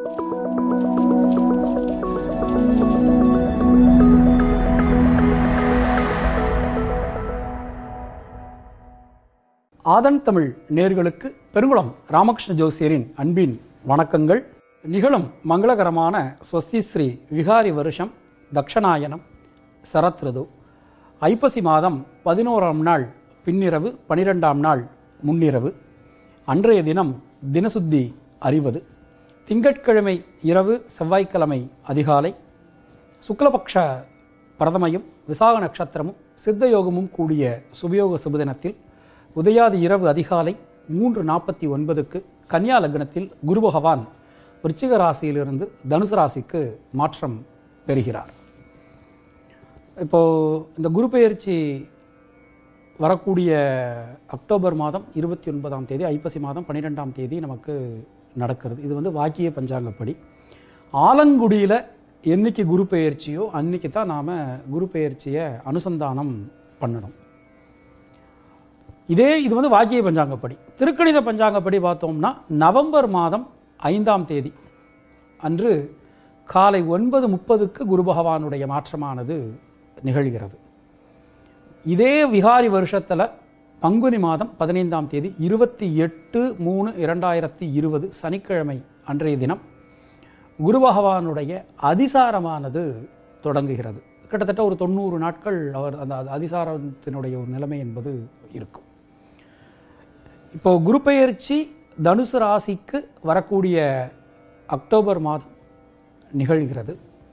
ஆதன் தமிழ் நேர்களுக்கு பெருங்குளம் ராமகிருஷ்ண ஜோசியரின் அன்பின் வணக்கங்கள் நிகழும் மங்களகரமான ஸ்வஸ்தி ஸ்ரீ விகாரி வருஷம் தக்ஷணாயனம் சரத் ரிது ஐப்பசி மாதம் பதினோராம் நாள் பின்னிரவு பனிரெண்டாம் நாள் முன்னிரவு அன்றைய தினம் தினசுத்தி அறிவது திங்கட்கிழமை இரவு செவ்வாய்க்கிழமை அதிகாலை சுக்லபக்ஷ பிரதமையும் விசாக நட்சத்திரமும் சித்த யோகமும் கூடிய சுபயோக சுபதினத்தில் உதயாதி இரவு அதிகாலை மூன்று நாற்பத்தி ஒன்பதுக்கு கன்னியா லக்னத்தில் குரு பகவான் விருச்சிக ராசியிலிருந்து தனுசு ராசிக்கு மாற்றம் பெறுகிறார் இப்போ இந்த குரு பெயர்ச்சி வரக்கூடிய அக்டோபர் மாதம் இருபத்தி ஒன்பதாம் தேதி ஐப்பசி மாதம் பன்னிரெண்டாம் தேதி நமக்கு நடக்கிறது இது வந்து வாக்கிய பஞ்சாங்கப்படி ஆலங்குடியில் என்னைக்கு குரு பெயர்ச்சியோ அன்னைக்கு தான் நாம் குரு பெயர்ச்சியை அனுசந்தானம் பண்ணணும் இதே இது வந்து வாக்கிய பஞ்சாங்கப்படி திருக்கணித பஞ்சாங்கப்படி பார்த்தோம்னா நவம்பர் மாதம் ஐந்தாம் தேதி அன்று காலை ஒன்பது முப்பதுக்கு குரு பகவானுடைய மாற்றமானது நிகழ்கிறது இதே விகாரி வருஷத்தில் பங்குனி மாதம் பதினைந்தாம் தேதி இருபத்தி எட்டு மூணு இரண்டாயிரத்தி இருபது சனிக்கிழமை அன்றைய தினம் குரு பகவானுடைய அதிசாரமானது தொடங்குகிறது கிட்டத்தட்ட ஒரு தொண்ணூறு நாட்கள் அவர் அந்த அதிசாரத்தினுடைய ஒரு நிலைமை என்பது இருக்கும் இப்போ குரு பெயர்ச்சி தனுசு ராசிக்கு வரக்கூடிய அக்டோபர் மாதம் நிகழ்கிறது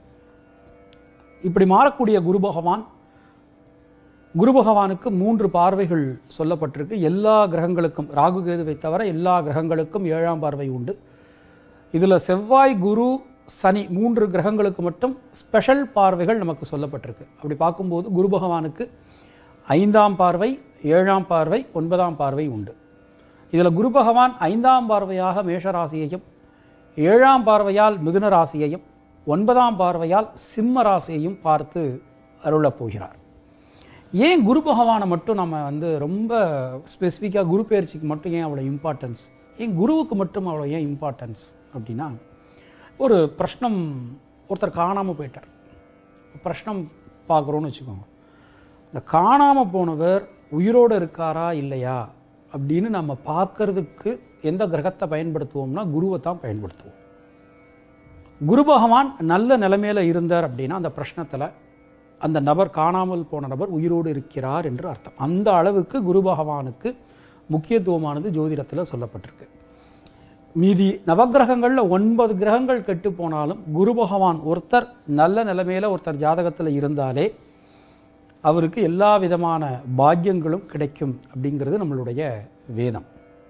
இப்படி மாறக்கூடிய குரு பகவான் குரு பகவானுக்கு மூன்று பார்வைகள் சொல்லப்பட்டிருக்கு எல்லா கிரகங்களுக்கும் ராகு கேதுவை தவிர எல்லா கிரகங்களுக்கும் ஏழாம் பார்வை உண்டு இதில் செவ்வாய் குரு சனி மூன்று கிரகங்களுக்கு மட்டும் ஸ்பெஷல் பார்வைகள் நமக்கு சொல்லப்பட்டிருக்கு அப்படி பார்க்கும்போது குரு பகவானுக்கு ஐந்தாம் பார்வை ஏழாம் பார்வை ஒன்பதாம் பார்வை உண்டு இதில் குரு பகவான் ஐந்தாம் பார்வையாக மேஷராசியையும் ஏழாம் பார்வையால் மிதுன ராசியையும் ஒன்பதாம் பார்வையால் சிம்ம ராசியையும் பார்த்து அருளப் போகிறார் ஏன் குரு பகவானை மட்டும் நம்ம வந்து ரொம்ப ஸ்பெசிஃபிக்காக குரு பயிற்சிக்கு மட்டும் ஏன் அவ்வளோ இம்பார்ட்டன்ஸ் ஏன் குருவுக்கு மட்டும் அவ்வளோ ஏன் இம்பார்ட்டன்ஸ் அப்படின்னா ஒரு பிரஷ்னம் ஒருத்தர் காணாமல் போயிட்டார் பிரஷ்னம் பார்க்குறோன்னு வச்சுக்கோங்க இந்த காணாமல் போனவர் உயிரோடு இருக்காரா இல்லையா அப்படின்னு நம்ம பார்க்கறதுக்கு எந்த கிரகத்தை பயன்படுத்துவோம்னா குருவை தான் பயன்படுத்துவோம் குரு பகவான் நல்ல நிலைமையில இருந்தார் அப்படின்னா அந்த பிரश्னத்தில் அந்த நபர் காணாமல் போன நபர் உயிரோடு இருக்கிறார் என்று அர்த்தம் அந்த அளவுக்கு குரு பகவானுக்கு முக்கியத்துவமானது ஜோதிடத்தில் சொல்லப்பட்டிருக்கு மீதி நவகிரகங்களில் ஒன்பது கிரகங்கள் கெட்டு போனாலும் குரு பகவான் ஒருத்தர் நல்ல நிலைமையில ஒருத்தர் ஜாதகத்தில் இருந்தாலே அவருக்கு எல்லா விதமான பாக்கியங்களும் கிடைக்கும் அப்படிங்கிறது நம்மளுடைய வேதம்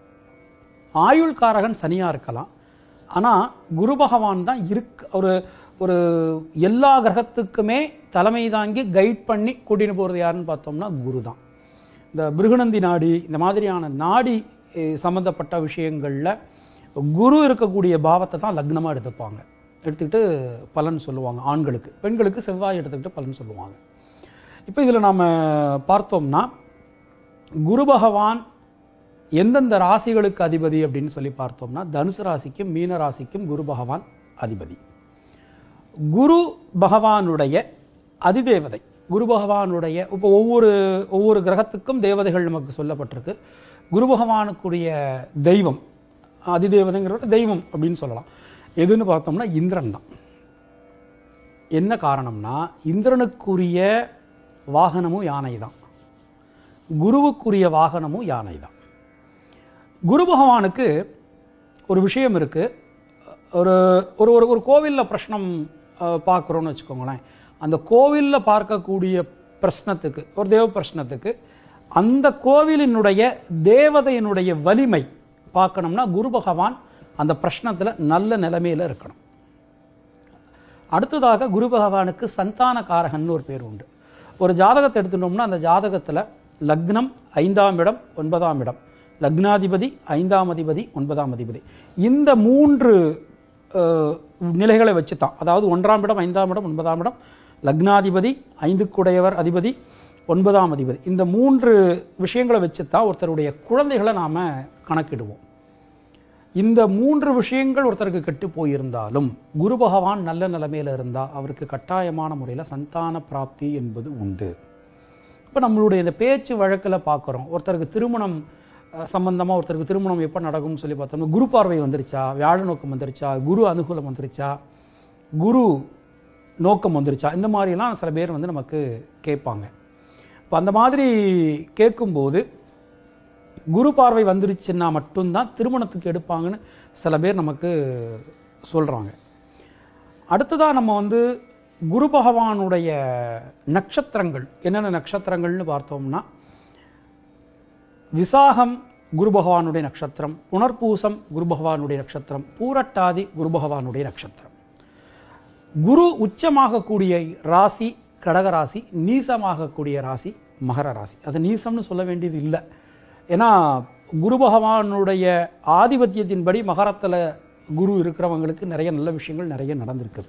ஆயுள்காரகன் சனியா இருக்கலாம் ஆனால் குரு பகவான் தான் இருக்கு ஒரு ஒரு எல்லா கிரகத்துக்குமே தலைமை தாங்கி கைட் பண்ணி கூட்டின்னு போகிறது யாருன்னு பார்த்தோம்னா குரு தான் இந்த பிருகுநந்தி நாடி இந்த மாதிரியான நாடி அஹ், சம்பந்தப்பட்ட விஷயங்களில் குரு இருக்கக்கூடிய பாவத்தை தான் லக்னமாக எடுத்துப்பாங்க எடுத்துக்கிட்டு பலன் சொல்லுவாங்க ஆண்களுக்கு பெண்களுக்கு செவ்வாய் எடுத்துக்கிட்டு பலன் சொல்லுவாங்க இப்போ இதில் நாம் பார்த்தோம்னா குரு பகவான் எந்தெந்த ராசிகளுக்கு அதிபதி அப்படின்னு சொல்லி பார்த்தோம்னா தனுசு ராசிக்கும் மீன ராசிக்கும் குரு பகவான் அதிபதி குரு பகவானுடைய அதிதேவதை குரு பகவானுடைய இப்போ ஒவ்வொரு ஒவ்வொரு கிரகத்துக்கும் தேவதைகள் நமக்கு சொல்லப்பட்டிருக்கு குரு பகவானுக்குரிய தெய்வம் அதிதேவதைங்கிற தெய்வம் அப்படின்னு சொல்லலாம் எதுன்னு பார்த்தோம்னா இந்திரன் தான் என்ன காரணம்னா இந்திரனுக்குரிய வாகனமும் யானை தான் குருவுக்குரிய வாகனமும் யானை தான் குரு பகவானுக்கு ஒரு விஷயம் இருக்கு ஒரு ஒரு ஒரு ஒரு கோவிலில் பிரശ്னம் பார்க்குறோன்னு வச்சுக்கோங்களேன் அந்த கோவிலில் பார்க்கக்கூடிய பிரശ്னத்துக்கு ஒரு தேவ பிரശ്னத்துக்கு அந்த கோவிலினுடைய தேவதையினுடைய வலிமை பார்க்கணும்னா குரு பகவான் அந்த பிரശ്னத்தில் நல்ல நிலைமையில் இருக்கணும் அடுத்ததாக குரு பகவானுக்கு சந்தான காரகன்னு ஒரு பேர் உண்டு ஒரு ஜாதகத்தை எடுத்துட்டோம்னா அந்த ஜாதகத்தில் லக்னம் ஐந்தாம் இடம் ஒன்பதாம் இடம் லக்னாதிபதி ஐந்தாம் அதிபதி ஒன்பதாம் அதிபதி இந்த மூன்று அஹ், நிலைகளை வச்சு தான் அதாவது ஒன்றாம் இடம் ஐந்தாம் இடம் ஒன்பதாம் இடம் லக்னாதிபதி ஐந்துக்குடையவர் அதிபதி ஒன்பதாம் அதிபதி இந்த மூன்று விஷயங்களை வச்சு தான் ஒருத்தருடைய குழந்தைகளை நாம் கணக்கிடுவோம் இந்த மூன்று விஷயங்கள் ஒருத்தருக்கு கெட்டு போயிருந்தாலும் குரு பகவான் நல்ல நிலைமையில இருந்தால் அவருக்கு கட்டாயமான முறையில் சந்தான பிராப்தி என்பது உண்டு இப்போ நம்மளுடைய இந்த பேச்சு வழக்கில் பார்க்குறோம் ஒருத்தருக்கு திருமணம் சம்பந்தமாக ஒருத்தருக்கு திருமணம் எப்போ நடக்கும்னு சொல்லி பார்த்தோம்னா குரு பார்வை வந்துருச்சா வியாழ நோக்கம் வந்துருச்சா குரு அனுகூலம் வந்துருச்சா குரு நோக்கம் வந்துருச்சா இந்த மாதிரிலாம் சில பேர் வந்து நமக்கு கேட்பாங்க இப்போ அந்த மாதிரி கேட்கும்போது குரு பார்வை வந்துருச்சுன்னா மட்டும்தான் திருமணத்துக்கு எடுப்பாங்கன்னு சில பேர் நமக்கு சொல்கிறாங்க அடுத்ததாக நம்ம வந்து குரு பகவானுடைய நட்சத்திரங்கள் என்னென்ன நட்சத்திரங்கள்னு பார்த்தோம்னா விசாகம் குரு பகவானுடைய நட்சத்திரம் புனர்பூசம் குரு பகவானுடைய நட்சத்திரம் பூரட்டாதி குரு பகவானுடைய நட்சத்திரம் குரு உச்சமாகக்கூடிய ராசி கடகராசி நீசமாகக்கூடிய ராசி மகர ராசி அது நீசம்னு சொல்ல வேண்டியது இல்லை ஏன்னா குரு பகவானுடைய ஆதிபத்தியத்தின்படி மகரத்தில் குரு இருக்கிறவங்களுக்கு நிறைய நல்ல விஷயங்கள் நிறைய நடந்திருக்குது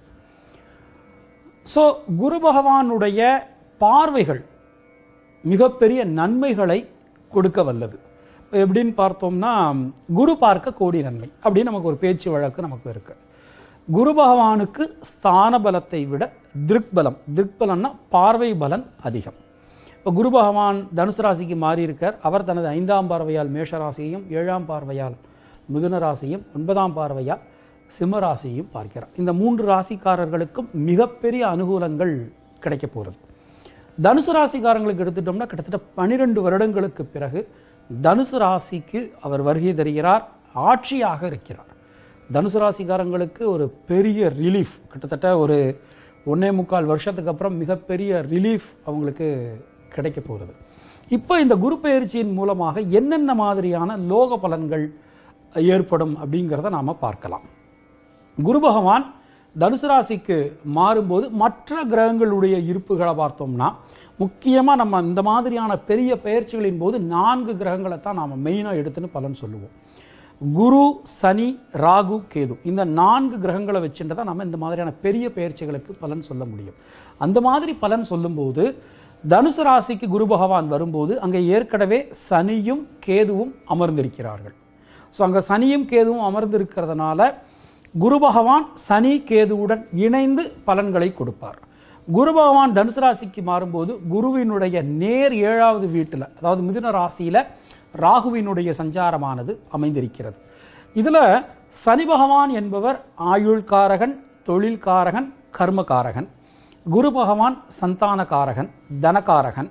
ஸோ குரு பகவானுடைய பார்வைகள் மிகப்பெரிய நன்மைகளை கொடுக்க வல்லது இப்போ எப்படின்னு பார்த்தோம்னா குரு பார்க்க கோடி நன்மை அப்படின்னு நமக்கு ஒரு பேச்சு வழக்கு நமக்கு இருக்கு குரு பகவானுக்கு ஸ்தான பலத்தை விட திருக்பலம் திருக்பலம்னா பார்வை பலன் அதிகம் இப்போ குரு பகவான் தனுசு ராசிக்கு மாறி இருக்கார் அவர் தனது ஐந்தாம் பார்வையால் மேஷ ராசியையும் ஏழாம் பார்வையால் மிதுன ராசியும் ஒன்பதாம் பார்வையால் சிம்ம ராசியையும் பார்க்கிறார் இந்த மூன்று ராசிக்காரர்களுக்கும் மிகப்பெரிய அனுகூலங்கள் கிடைக்க போகிறது தனுசு ராசிக்காரங்களுக்கு எடுத்துட்டோம்னா கிட்டத்தட்ட பனிரெண்டு வருடங்களுக்கு பிறகு தனுசு ராசிக்கு அவர் வருகை தருகிறார் ஆட்சியாக இருக்கிறார் தனுசு ராசிக்காரங்களுக்கு ஒரு பெரிய ரிலீஃப் கிட்டத்தட்ட ஒரு ஒன்னே முக்கால் வருஷத்துக்கு அப்புறம் மிகப்பெரிய ரிலீஃப் அவங்களுக்கு கிடைக்க போகிறது இப்போ இந்த குரு பெயர்ச்சியின் மூலமாக என்னென்ன மாதிரியான லோக பலன்கள் ஏற்படும் அப்படிங்கிறத நாம் பார்க்கலாம் குரு பகவான் தனுசு ராசிக்கு மாறும்போது மற்ற கிரகங்களுடைய இருப்புகளை பார்த்தோம்னா முக்கியமாக நம்ம இந்த மாதிரியான பெரிய பெயர்ச்சிகளின் போது நான்கு கிரகங்களை தான் நாம் மெயினாக எடுத்துன்னு பலன் சொல்லுவோம் குரு சனி ராகு கேது இந்த நான்கு கிரகங்களை வச்சுட்டு தான் நம்ம இந்த மாதிரியான பெரிய பெயர்ச்சிகளுக்கு பலன் சொல்ல முடியும் அந்த மாதிரி பலன் சொல்லும்போது தனுசு ராசிக்கு குரு பகவான் வரும்போது அங்கே ஏற்கனவே சனியும் கேதுவும் அமர்ந்திருக்கிறார்கள் ஸோ அங்கே சனியும் கேதுவும் அமர்ந்திருக்கிறதுனால குரு பகவான் சனி கேதுவுடன் இணைந்து பலன்களை கொடுப்பார் குரு பகவான் தனுசு ராசிக்கு மாறும்போது குருவினுடைய நேர் ஏழாவது வீட்டில் அதாவது மிதுன ராசியில் ராகுவினுடைய சஞ்சாரமானது அமைந்திருக்கிறது இதில் சனி பகவான் என்பவர் ஆயுள்காரகன் தொழில்காரகன் கர்மகாரகன் குரு பகவான் சந்தானகாரகன் தனகாரகன்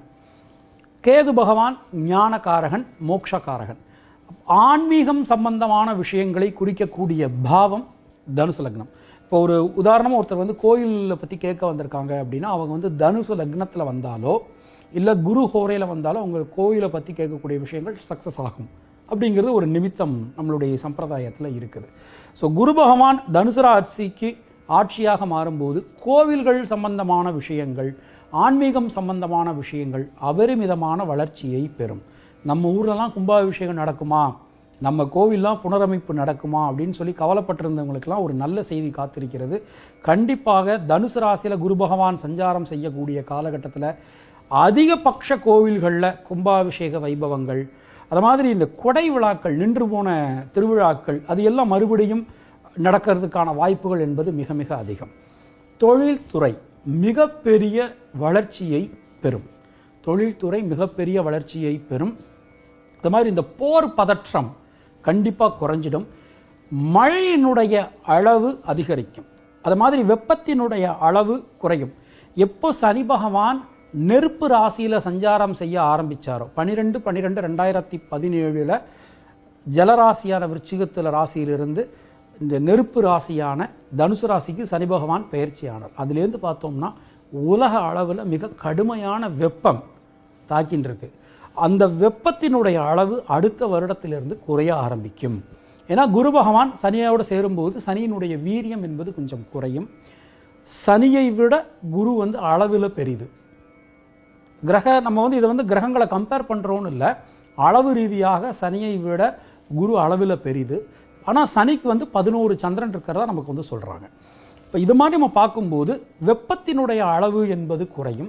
கேது பகவான் ஞானகாரகன் மோக்ஷகாரகன் ஆன்மீகம் சம்பந்தமான விஷயங்களை குறிக்கக்கூடிய பாவம் தனுசு லக்னம் இப்போ ஒரு உதாரணமாக ஒருத்தர் வந்து கோயிலை பற்றி கேட்க வந்திருக்காங்க அப்படின்னா அவங்க வந்து தனுசு லக்னத்தில் வந்தாலோ இல்லை குரு ஹோரையில் வந்தாலோ அவங்க கோயிலை பற்றி கேட்கக்கூடிய விஷயங்கள் சக்ஸஸ் ஆகும் அப்படிங்கிறது ஒரு நிமித்தம் நம்மளுடைய சம்பிரதாயத்தில் இருக்குது ஸோ குரு பகவான் தனுசு ராசிக்கு ஆட்சியாக மாறும்போது கோவில்கள் சம்பந்தமான விஷயங்கள் ஆன்மீகம் சம்பந்தமான விஷயங்கள் அபரிமிதமான வளர்ச்சியை பெறும் நம்ம ஊர்லலாம் கும்பாபிஷேகம் நடக்குமா நம்ம கோவில்லாம் புனரமைப்பு நடக்குமா அப்படின்னு சொல்லி கவலைப்பட்டிருந்தவங்களுக்கெல்லாம் ஒரு நல்ல செய்தி காத்திருக்கிறது கண்டிப்பாக தனுசு ராசியில் குரு பகவான் சஞ்சாரம் செய்யக்கூடிய காலகட்டத்தில் அதிகபட்ச கோவில்களில் கும்பாபிஷேக வைபவங்கள் அது மாதிரி இந்த கொடை விழாக்கள் நின்று போன திருவிழாக்கள் அது எல்லாம் மறுபடியும் நடக்கிறதுக்கான வாய்ப்புகள் என்பது மிக மிக அதிகம் தொழில்துறை மிகப்பெரிய வளர்ச்சியை பெறும் தொழில்துறை மிகப்பெரிய வளர்ச்சியை பெறும் அது மாதிரி இந்த போர் பதற்றம் கண்டிப்பாக குறைஞ்சிடும் மழையினுடைய அளவு அதிகரிக்கும் அது மாதிரி வெப்பத்தினுடைய அளவு குறையும் எப்போ சனி பகவான் நெருப்பு ராசியில் சஞ்சாரம் செய்ய ஆரம்பிச்சாரோ பன்னிரெண்டு பன்னிரெண்டு ரெண்டாயிரத்தி பதினேழில் ஜலராசியான விருச்சிகத்தில் ராசியிலிருந்து இந்த நெருப்பு ராசியான தனுசு ராசிக்கு சனி பகவான் பயிற்சியானார் அதுலேருந்து பார்த்தோம்னா உலக அளவில் மிக கடுமையான வெப்பம் தாக்கின்னு இருக்கு அந்த வெப்பத்தினுடைய அளவு அடுத்த வருடத்திலிருந்து குறைய ஆரம்பிக்கும் ஏன்னா குரு பகவான் சனியோடு சேரும்போது சனியினுடைய வீரியம் என்பது கொஞ்சம் குறையும் சனியை விட குரு வந்து அளவில் பெரிது கிரக நம்ம வந்து இதை வந்து கிரகங்களை கம்பேர் பண்ணுறோன்னு இல்லை அளவு ரீதியாக சனியை விட குரு அளவில் பெரிது ஆனால் சனிக்கு வந்து பதினோரு சந்திரன் இருக்கிறதா நமக்கு வந்து சொல்கிறாங்க இப்போ இது மாதிரி நம்ம பார்க்கும்போது வெப்பத்தினுடைய அளவு என்பது குறையும்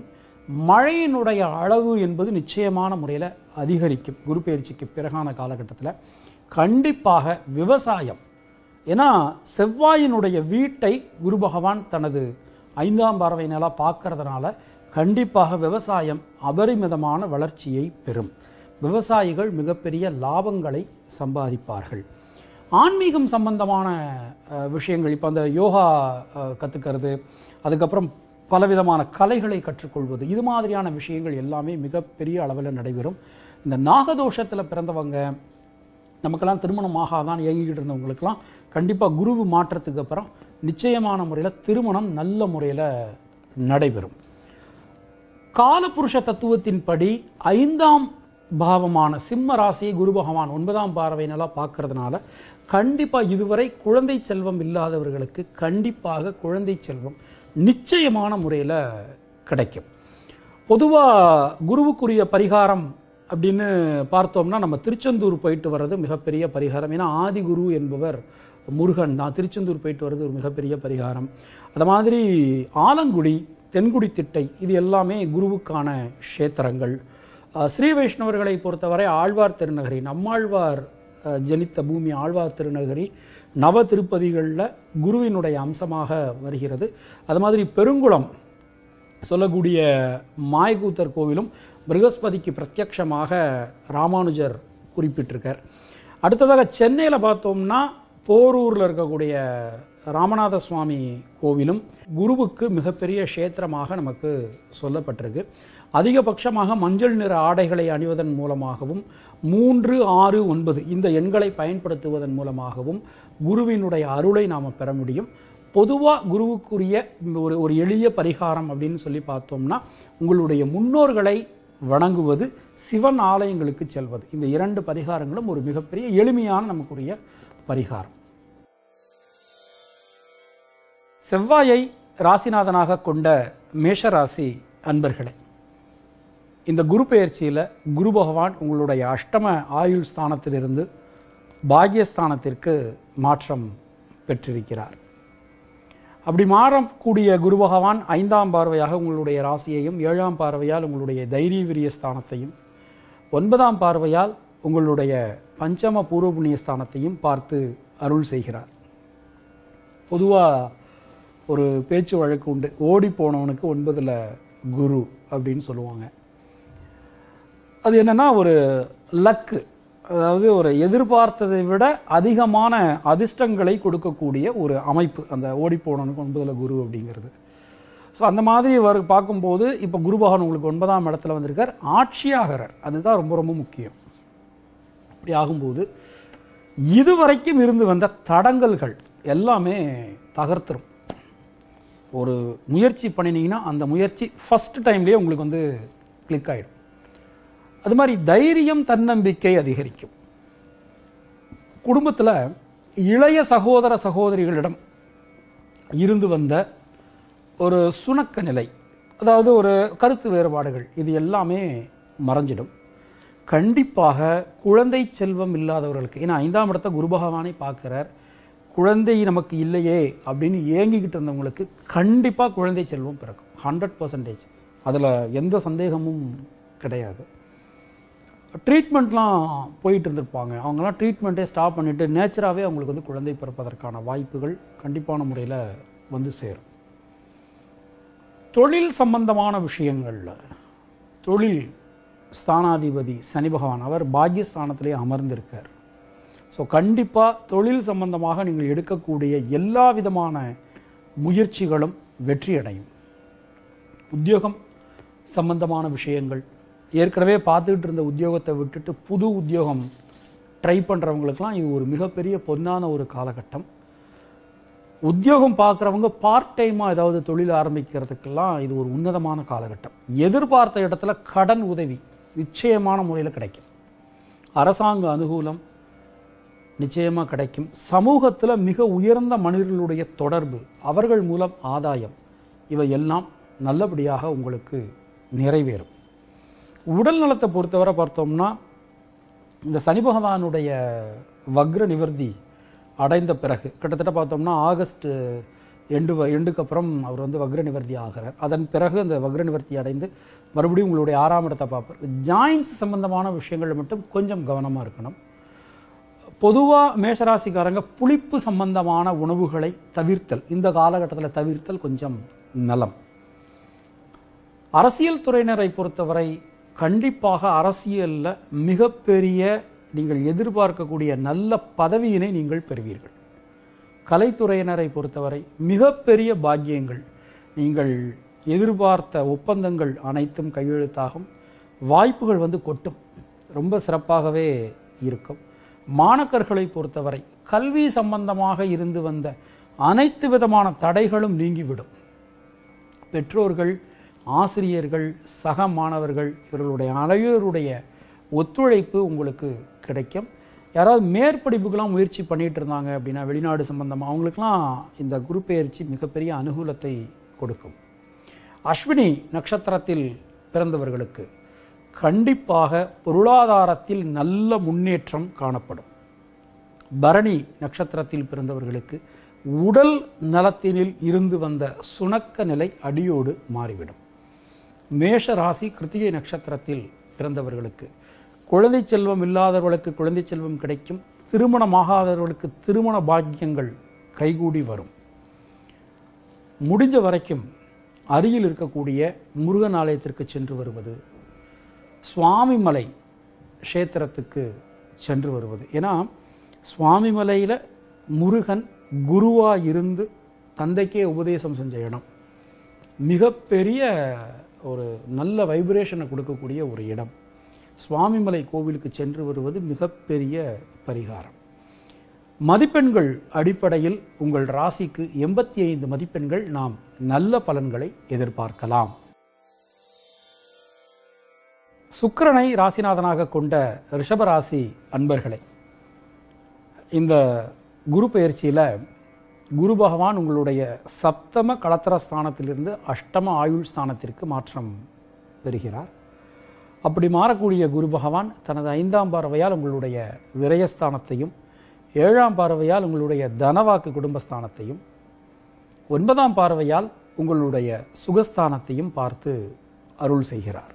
மழையினுடைய அளவு என்பது நிச்சயமான முறையில் அதிகரிக்கும் குரு பயிற்சிக்கு பிறகான காலகட்டத்தில் கண்டிப்பாக விவசாயம் ஏன்னா செவ்வாயினுடைய வீட்டை குரு பகவான் தனது ஐந்தாம் பார்வையினால பார்க்கறதுனால கண்டிப்பாக விவசாயம் அபரிமிதமான வளர்ச்சியை பெறும் விவசாயிகள் மிகப்பெரிய லாபங்களை சம்பாதிப்பார்கள் ஆன்மீகம் சம்பந்தமான அஹ், விஷயங்கள் இப்போ அந்த யோகா அஹ், கத்துக்கிறது அதுக்கப்புறம் பலவிதமான கலைகளை கற்றுக்கொள்வது இது மாதிரியான விஷயங்கள் எல்லாமே மிகப்பெரிய அளவில் நடைபெறும் இந்த நாகதோஷத்தில் பிறந்தவங்க நமக்கெல்லாம் திருமணம் ஆகாதான் இயங்கிக்கிட்டு இருந்தவங்களுக்கெல்லாம் கண்டிப்பாக குருவு மாற்றத்துக்கு அப்புறம் நிச்சயமான முறையில் திருமணம் நல்ல முறையில் நடைபெறும் காலபுருஷ தத்துவத்தின்படி ஐந்தாம் பாவமான சிம்ம ராசியை குரு பகவான் ஒன்பதாம் பார்வையினால பார்க்கறதுனால கண்டிப்பாக இதுவரை குழந்தை செல்வம் இல்லாதவர்களுக்கு கண்டிப்பாக குழந்தை செல்வம் நிச்சயமான முறையில் கிடைக்கும் பொதுவாக குருவுக்குரிய பரிகாரம் அப்படின்னு பார்த்தோம்னா நம்ம திருச்செந்தூர் போயிட்டு வர்றது மிகப்பெரிய பரிகாரம் ஏன்னா ஆதிகுரு என்பவர் முருகன் தான் திருச்செந்தூர் போயிட்டு வர்றது ஒரு மிகப்பெரிய பரிகாரம் அது மாதிரி ஆலங்குடி தென்குடி திட்டை இது எல்லாமே குருவுக்கான க்ஷேத்திரங்கள் அஹ், ஸ்ரீ வைஷ்ணவர்களை பொறுத்தவரை ஆழ்வார் திருநகரி நம்மாழ்வார் அஹ், ஜனித்த பூமி ஆழ்வார் திருநகரி நவ திருப்பதிகளில் குருவினுடைய அம்சமாக வருகிறது அது மாதிரி பெருங்குளம் சொல்லக்கூடிய மாயக்கூத்தர் கோவிலும் பிருகஸ்பதிக்கு பிரத்யக்ஷமாக ராமானுஜர் குறிப்பிட்டிருக்கார் அடுத்ததாக சென்னையில் பார்த்தோம்னா போரூரில் இருக்கக்கூடிய ராமநாத சுவாமி கோவிலும் குருவுக்கு மிகப்பெரிய க்ஷேத்திரமாக நமக்கு சொல்லப்பட்டிருக்கு அதிகபட்சமாக மஞ்சள் நிற ஆடைகளை அணிவதன் மூலமாகவும் மூன்று ஆறு ஒன்பது இந்த எண்களை பயன்படுத்துவதன் மூலமாகவும் குருவினுடைய அருளை நாம் பெற முடியும் பொதுவாக குருவுக்குரிய ஒரு ஒரு எளிய பரிகாரம் அப்படின்னு சொல்லி பார்த்தோம்னா உங்களுடைய முன்னோர்களை வணங்குவது சிவன் ஆலயங்களுக்கு செல்வது இந்த இரண்டு பரிகாரங்களும் ஒரு மிகப்பெரிய எளிமையான நமக்குரிய பரிகாரம் செவ்வாயை ராசிநாதனாக கொண்ட மேஷராசி அன்பர்களே இந்த குரு பெயர்ச்சியில் குரு பகவான் உங்களுடைய அஷ்டம ஆயுள் ஸ்தானத்திலிருந்து பாக்யஸ்தானத்திற்கு மாற்றம் பெற்றிருக்கிறார் அப்படி மாறக்கூடிய குரு பகவான் ஐந்தாம் பார்வையாக உங்களுடைய ராசியையும் ஏழாம் பார்வையால் உங்களுடைய தைரிய விரிய ஸ்தானத்தையும் ஒன்பதாம் பார்வையால் உங்களுடைய பஞ்சம பூர்வ புண்ணிய ஸ்தானத்தையும் பார்த்து அருள் செய்கிறார் பொதுவாக ஒரு பேச்சு வழக்கு உண்டு ஓடி போனவனுக்கு ஒன்பதுல குரு அப்படின்னு சொல்லுவாங்க அது என்னன்னா ஒரு லக்கு அதாவது ஒரு எதிர்பார்த்ததை விட அதிகமான அதிர்ஷ்டங்களை கொடுக்கக்கூடிய ஒரு அமைப்பு அந்த ஓடி போனவனுக்கு ஒன்பதுல குரு அப்படிங்கிறது ஸோ அந்த மாதிரி வரு பார்க்கும்போது இப்போ குரு பகவான் உங்களுக்கு ஒன்பதாம் இடத்துல வந்திருக்கார் ஆட்சியாகிறார் அதுதான் ரொம்ப ரொம்ப முக்கியம் அப்படி ஆகும்போது இதுவரைக்கும் இருந்து வந்த தடங்கல்கள் எல்லாமே தகர்த்துரும் ஒரு முயற்சி பண்ணினீங்கன்னா அந்த முயற்சி ஃபர்ஸ்ட் டைம்லேயே உங்களுக்கு வந்து கிளிக் ஆகிடும் அது மாதிரி தைரியம் தன்னம்பிக்கை அதிகரிக்கும் குடும்பத்தில் இளைய சகோதர சகோதரிகளிடம் இருந்து வந்த ஒரு சுணக்க நிலை அதாவது ஒரு கருத்து வேறுபாடுகள் இது எல்லாமே மறைஞ்சிடும் கண்டிப்பாக குழந்தை செல்வம் இல்லாதவர்களுக்கு ஏன்னா ஐந்தாம் இடத்த குரு பகவானை பார்க்கிறார் குழந்தை நமக்கு இல்லையே அப்படின்னு ஏங்கிக்கிட்டு இருந்தவங்களுக்கு கண்டிப்பாக குழந்தை செல்வம் பிறக்கும் ஹண்ட்ரட் பர்சன்டேஜ் அதில் எந்த சந்தேகமும் கிடையாது ட்ரீட்மெண்ட்லாம் போயிட்டு இருந்திருப்பாங்க அவங்கெல்லாம் ட்ரீட்மெண்ட்டே ஸ்டாப் பண்ணிவிட்டு நேச்சராகவே அவங்களுக்கு வந்து குழந்தை பிறப்பதற்கான வாய்ப்புகள் கண்டிப்பான முறையில் வந்து சேரும் தொழில் சம்பந்தமான விஷயங்கள்ல தொழில் ஸ்தானாதிபதி சனி பகவான் அவர் பாக்யஸ்தானத்திலே அமர்ந்திருக்கார் ஸோ கண்டிப்பாக தொழில் சம்பந்தமாக நீங்கள் எடுக்கக்கூடிய எல்லா விதமான முயற்சிகளும் வெற்றியடையும் உத்தியோகம் சம்பந்தமான விஷயங்கள் ஏற்கனவே பார்த்துக்கிட்டு இருந்த உத்தியோகத்தை விட்டுட்டு புது உத்தியோகம் ட்ரை பண்ணுறவங்களுக்கெல்லாம் இது ஒரு மிகப்பெரிய பொன்னான ஒரு காலகட்டம் உத்தியோகம் பார்க்குறவங்க பார்ட் டைமாக ஏதாவது தொழில் ஆரம்பிக்கிறதுக்கெல்லாம் இது ஒரு உன்னதமான காலகட்டம் எதிர்பார்த்த இடத்துல கடன் உதவி நிச்சயமான முறையில் கிடைக்கும் அரசாங்க அனுகூலம் நிச்சயமாக கிடைக்கும் சமூகத்தில் மிக உயர்ந்த மனிதர்களுடைய தொடர்பு அவர்கள் மூலம் ஆதாயம் இவை எல்லாம் நல்லபடியாக உங்களுக்கு நிறைவேறும் உடல் நலத்தை பொறுத்தவரை பார்த்தோம்னா இந்த சனி பகவானுடைய வக்ர நிவர்த்தி அடைந்த பிறகு கிட்டத்தட்ட பார்த்தோம்னா ஆகஸ்ட் எண்டு வ- எண்டுக்கு அப்புறம் அவர் வந்து வக்ர நிவர்த்தி ஆகிறார் அதன் பிறகு அந்த வக்ர நிவர்த்தி அடைந்து மறுபடியும் உங்களுடைய ஆறாம் இடத்தை பார்ப்பார் ஜாயின்ஸ் சம்பந்தமான விஷயங்கள் மட்டும் கொஞ்சம் கவனமாக இருக்கணும் பொதுவாக மேஷராசிக்காரங்க புளிப்பு சம்பந்தமான உணவுகளை தவிர்த்தல் இந்த காலகட்டத்தில் தவிர்த்தல் கொஞ்சம் நலம் அரசியல் துறையினரை பொறுத்தவரை கண்டிப்பாக அரசியலில் மிகப்பெரிய நீங்கள் எதிர்பார்க்கக்கூடிய நல்ல பதவியினை நீங்கள் பெறுவீர்கள் கலைத்துறையினரை பொறுத்தவரை மிகப்பெரிய பாக்கியங்கள் நீங்கள் எதிர்பார்த்த ஒப்பந்தங்கள் அனைத்தும் கையெழுத்தாகும் வாய்ப்புகள் வந்து கொட்டும் ரொம்ப சிறப்பாகவே இருக்கும் மாணக்கர்களை பொறுத்தவரை கல்வி சம்பந்தமாக இருந்து வந்த அனைத்து விதமான தடைகளும் நீங்கிவிடும் பெற்றோர்கள் ஆசிரியர்கள் சக மாணவர்கள் இவர்களுடைய அனைவருடைய ஒத்துழைப்பு உங்களுக்கு கிடைக்கும் யாராவது மேற்படிப்புக்கெல்லாம் முயற்சி பண்ணிட்டு இருந்தாங்க அப்படின்னா வெளிநாடு சம்பந்தமாக அவங்களுக்கெல்லாம் இந்த குரு பெயர்ச்சி மிகப்பெரிய அனுகூலத்தை கொடுக்கும் அஸ்வினி நட்சத்திரத்தில் பிறந்தவர்களுக்கு கண்டிப்பாக பொருளாதாரத்தில் நல்ல முன்னேற்றம் காணப்படும் பரணி நட்சத்திரத்தில் பிறந்தவர்களுக்கு உடல் நலத்தினில் இருந்து வந்த சுணக்க நிலை அடியோடு மாறிவிடும் மேஷ ராசி கிருத்திகை நட்சத்திரத்தில் பிறந்தவர்களுக்கு குழந்தை செல்வம் இல்லாதவர்களுக்கு குழந்தை செல்வம் கிடைக்கும் திருமணமாகாதவர்களுக்கு திருமண பாக்கியங்கள் கைகூடி வரும் முடிஞ்ச வரைக்கும் அருகில் இருக்கக்கூடிய முருகன் ஆலயத்திற்கு சென்று வருவது சுவாமிமலை க்ஷேத்திரத்துக்கு சென்று வருவது ஏன்னா சுவாமிமலையில் முருகன் குருவாக இருந்து தந்தைக்கே உபதேசம் செஞ்ச இடம் மிகப்பெரிய ஒரு நல்ல வைப்ரேஷனை கொடுக்கக்கூடிய ஒரு இடம் சுவாமிமலை கோவிலுக்கு சென்று வருவது மிகப்பெரிய பரிகாரம் மதிப்பெண்கள் அடிப்படையில் உங்கள் ராசிக்கு எண்பத்தி ஐந்து மதிப்பெண்கள் நாம் நல்ல பலன்களை எதிர்பார்க்கலாம் சுக்கிரனை ராசிநாதனாக கொண்ட ரிஷபராசி அன்பர்களே இந்த குரு பயிற்சியில் குரு பகவான் உங்களுடைய சப்தம களத்திர ஸ்தானத்திலிருந்து அஷ்டம ஆயுள் ஸ்தானத்திற்கு மாற்றம் பெறுகிறார் அப்படி மாறக்கூடிய குரு பகவான் தனது ஐந்தாம் பார்வையால் உங்களுடைய விரயஸ்தானத்தையும் ஏழாம் பார்வையால் உங்களுடைய தனவாக்கு குடும்பஸ்தானத்தையும் ஒன்பதாம் பார்வையால் உங்களுடைய சுகஸ்தானத்தையும் பார்த்து அருள் செய்கிறார்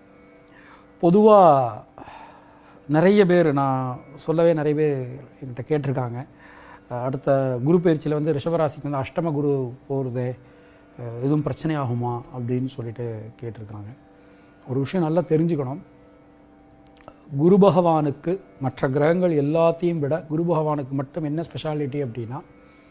பொதுவாக நிறைய பேர் நான் சொல்லவே நிறைய பேர் என்கிட்ட கேட்டிருக்காங்க அஹ் அடுத்த குரு பயிற்சியில் வந்து ரிஷபராசிக்கு வந்து அஷ்டம குரு போகிறது எதுவும் பிரச்சனை ஆகுமா அப்படின்னு சொல்லிட்டு கேட்டிருக்காங்க ஒரு விஷயம் நல்லா தெரிஞ்சுக்கணும் குரு பகவானுக்கு மற்ற கிரகங்கள் எல்லாத்தையும் விட குரு பகவானுக்கு மட்டும் என்ன ஸ்பெஷாலிட்டி அப்படின்னா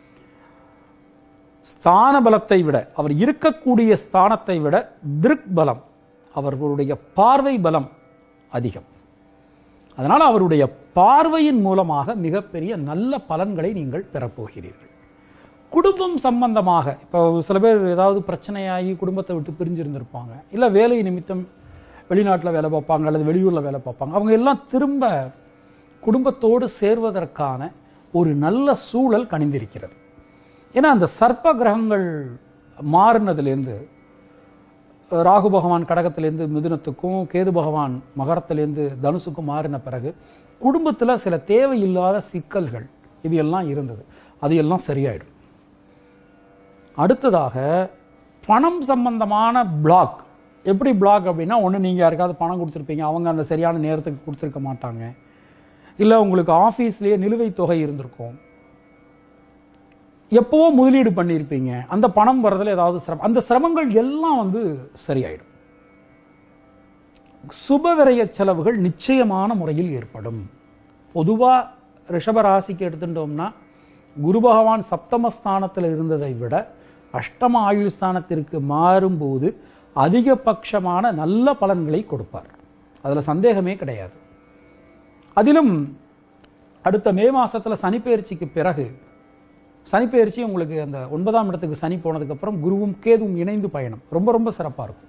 ஸ்தான பலத்தை விட அவர் இருக்கக்கூடிய ஸ்தானத்தை விட திருக் பலம் அவர்களுடைய பார்வை பலம் அதிகம் அதனால் அவருடைய பார்வையின் மூலமாக மிகப்பெரிய நல்ல பலன்களை நீங்கள் பெறப்போகிறீர்கள் குடும்பம் சம்பந்தமாக இப்போ சில பேர் ஏதாவது பிரச்சனையாகி குடும்பத்தை விட்டு பிரிஞ்சிருந்திருப்பாங்க இல்லை வேலை நிமித்தம் வெளிநாட்டில் வேலை பார்ப்பாங்க அல்லது வெளியூரில் வேலை பார்ப்பாங்க அவங்க எல்லாம் திரும்ப குடும்பத்தோடு சேர்வதற்கான ஒரு நல்ல சூழல் கணிந்திருக்கிறது ஏன்னா அந்த சர்ப்ப கிரகங்கள் மாறினதுலேருந்து ராகு பகவான் கடகத்திலேருந்து மிதுனத்துக்கும் கேது பகவான் மகரத்திலேருந்து தனுசுக்கும் மாறின பிறகு குடும்பத்தில் சில தேவையில்லாத சிக்கல்கள் இது எல்லாம் இருந்தது அது எல்லாம் சரியாயிடும் அடுத்ததாக பணம் சம்பந்தமான பிளாக் எப்படி பிளாக் அப்படின்னா ஒன்று நீங்கள் யாருக்காவது பணம் கொடுத்துருப்பீங்க அவங்க அந்த சரியான நேரத்துக்கு கொடுத்துருக்க மாட்டாங்க இல்லை உங்களுக்கு ஆஃபீஸ்லேயே நிலுவைத் தொகை இருந்திருக்கும் எப்போவோ முதலீடு பண்ணியிருப்பீங்க அந்த பணம் வர்றதுல ஏதாவது சிரமம் அந்த சிரமங்கள் எல்லாம் வந்து சரியாயிடும் சுப விரய செலவுகள் நிச்சயமான முறையில் ஏற்படும் பொதுவாக ரிஷபராசிக்கு எடுத்துட்டோம்னா குரு பகவான் சப்தமஸ்தானத்தில் இருந்ததை விட அஷ்டம ஆயுள் ஸ்தானத்திற்கு மாறும்போது அதிகபட்சமான நல்ல பலன்களை கொடுப்பார் அதில் சந்தேகமே கிடையாது அதிலும் அடுத்த மே மாசத்துல சனிப்பெயர்ச்சிக்கு பிறகு சனிப்பெயர்ச்சி உங்களுக்கு அந்த ஒன்பதாம் இடத்துக்கு சனி போனதுக்கப்புறம் குருவும் கேதுவும் இணைந்து பயணம் ரொம்ப ரொம்ப சிறப்பாக இருக்கும்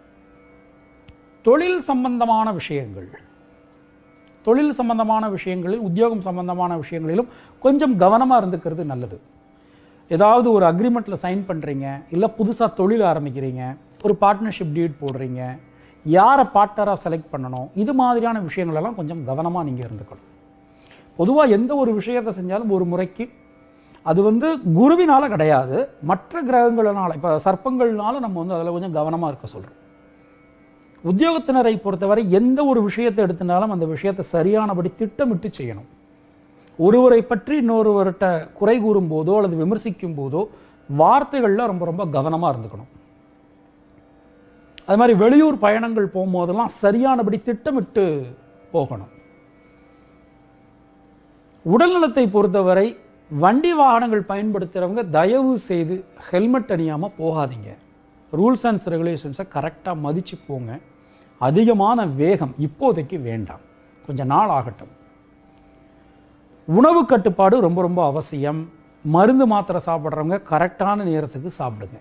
தொழில் சம்பந்தமான விஷயங்கள் தொழில் சம்பந்தமான விஷயங்களில் உத்தியோகம் சம்பந்தமான விஷயங்களிலும் கொஞ்சம் கவனமாக இருந்துக்கிறது நல்லது ஏதாவது ஒரு அக்ரிமெண்ட்டில் சைன் பண்ணுறீங்க இல்லை புதுசாக தொழில் ஆரம்பிக்கிறீங்க ஒரு பார்ட்னர்ஷிப் டீட் போடுறீங்க யாரை பார்ட்னராக செலக்ட் பண்ணணும் இது மாதிரியான விஷயங்களெல்லாம் கொஞ்சம் கவனமாக நீங்கள் இருந்துக்கணும் பொதுவாக எந்த ஒரு விஷயத்தை செஞ்சாலும் ஒரு முறைக்கு அது வந்து குருவினால கிடையாது மற்ற கிரகங்களினால இப்போ சர்ப்பங்கள்னால நம்ம வந்து அதில் கொஞ்சம் கவனமாக இருக்க சொல்கிறோம் உத்தியோகத்தினரை பொறுத்தவரை எந்த ஒரு விஷயத்தை எடுத்தினாலும் அந்த விஷயத்தை சரியானபடி திட்டமிட்டு செய்யணும் ஒருவரை பற்றி இன்னொருவர்கிட்ட குறை கூறும் போதோ அல்லது விமர்சிக்கும் போதோ வார்த்தைகளில் ரொம்ப ரொம்ப கவனமாக இருந்துக்கணும் அது மாதிரி வெளியூர் பயணங்கள் போகும்போதெல்லாம் சரியானபடி திட்டமிட்டு போகணும் உடல்நலத்தை பொறுத்தவரை வண்டி வாகனங்கள் பயன்படுத்துகிறவங்க தயவு செய்து ஹெல்மெட் அணியாமல் போகாதீங்க ரூல்ஸ் அண்ட் ரெகுலேஷன்ஸை கரெக்டாக மதித்து போங்க அதிகமான வேகம் இப்போதைக்கு வேண்டாம் கொஞ்சம் நாள் ஆகட்டும் உணவு கட்டுப்பாடு ரொம்ப ரொம்ப அவசியம் மருந்து மாத்திரை சாப்பிட்றவங்க கரெக்டான நேரத்துக்கு சாப்பிடுங்க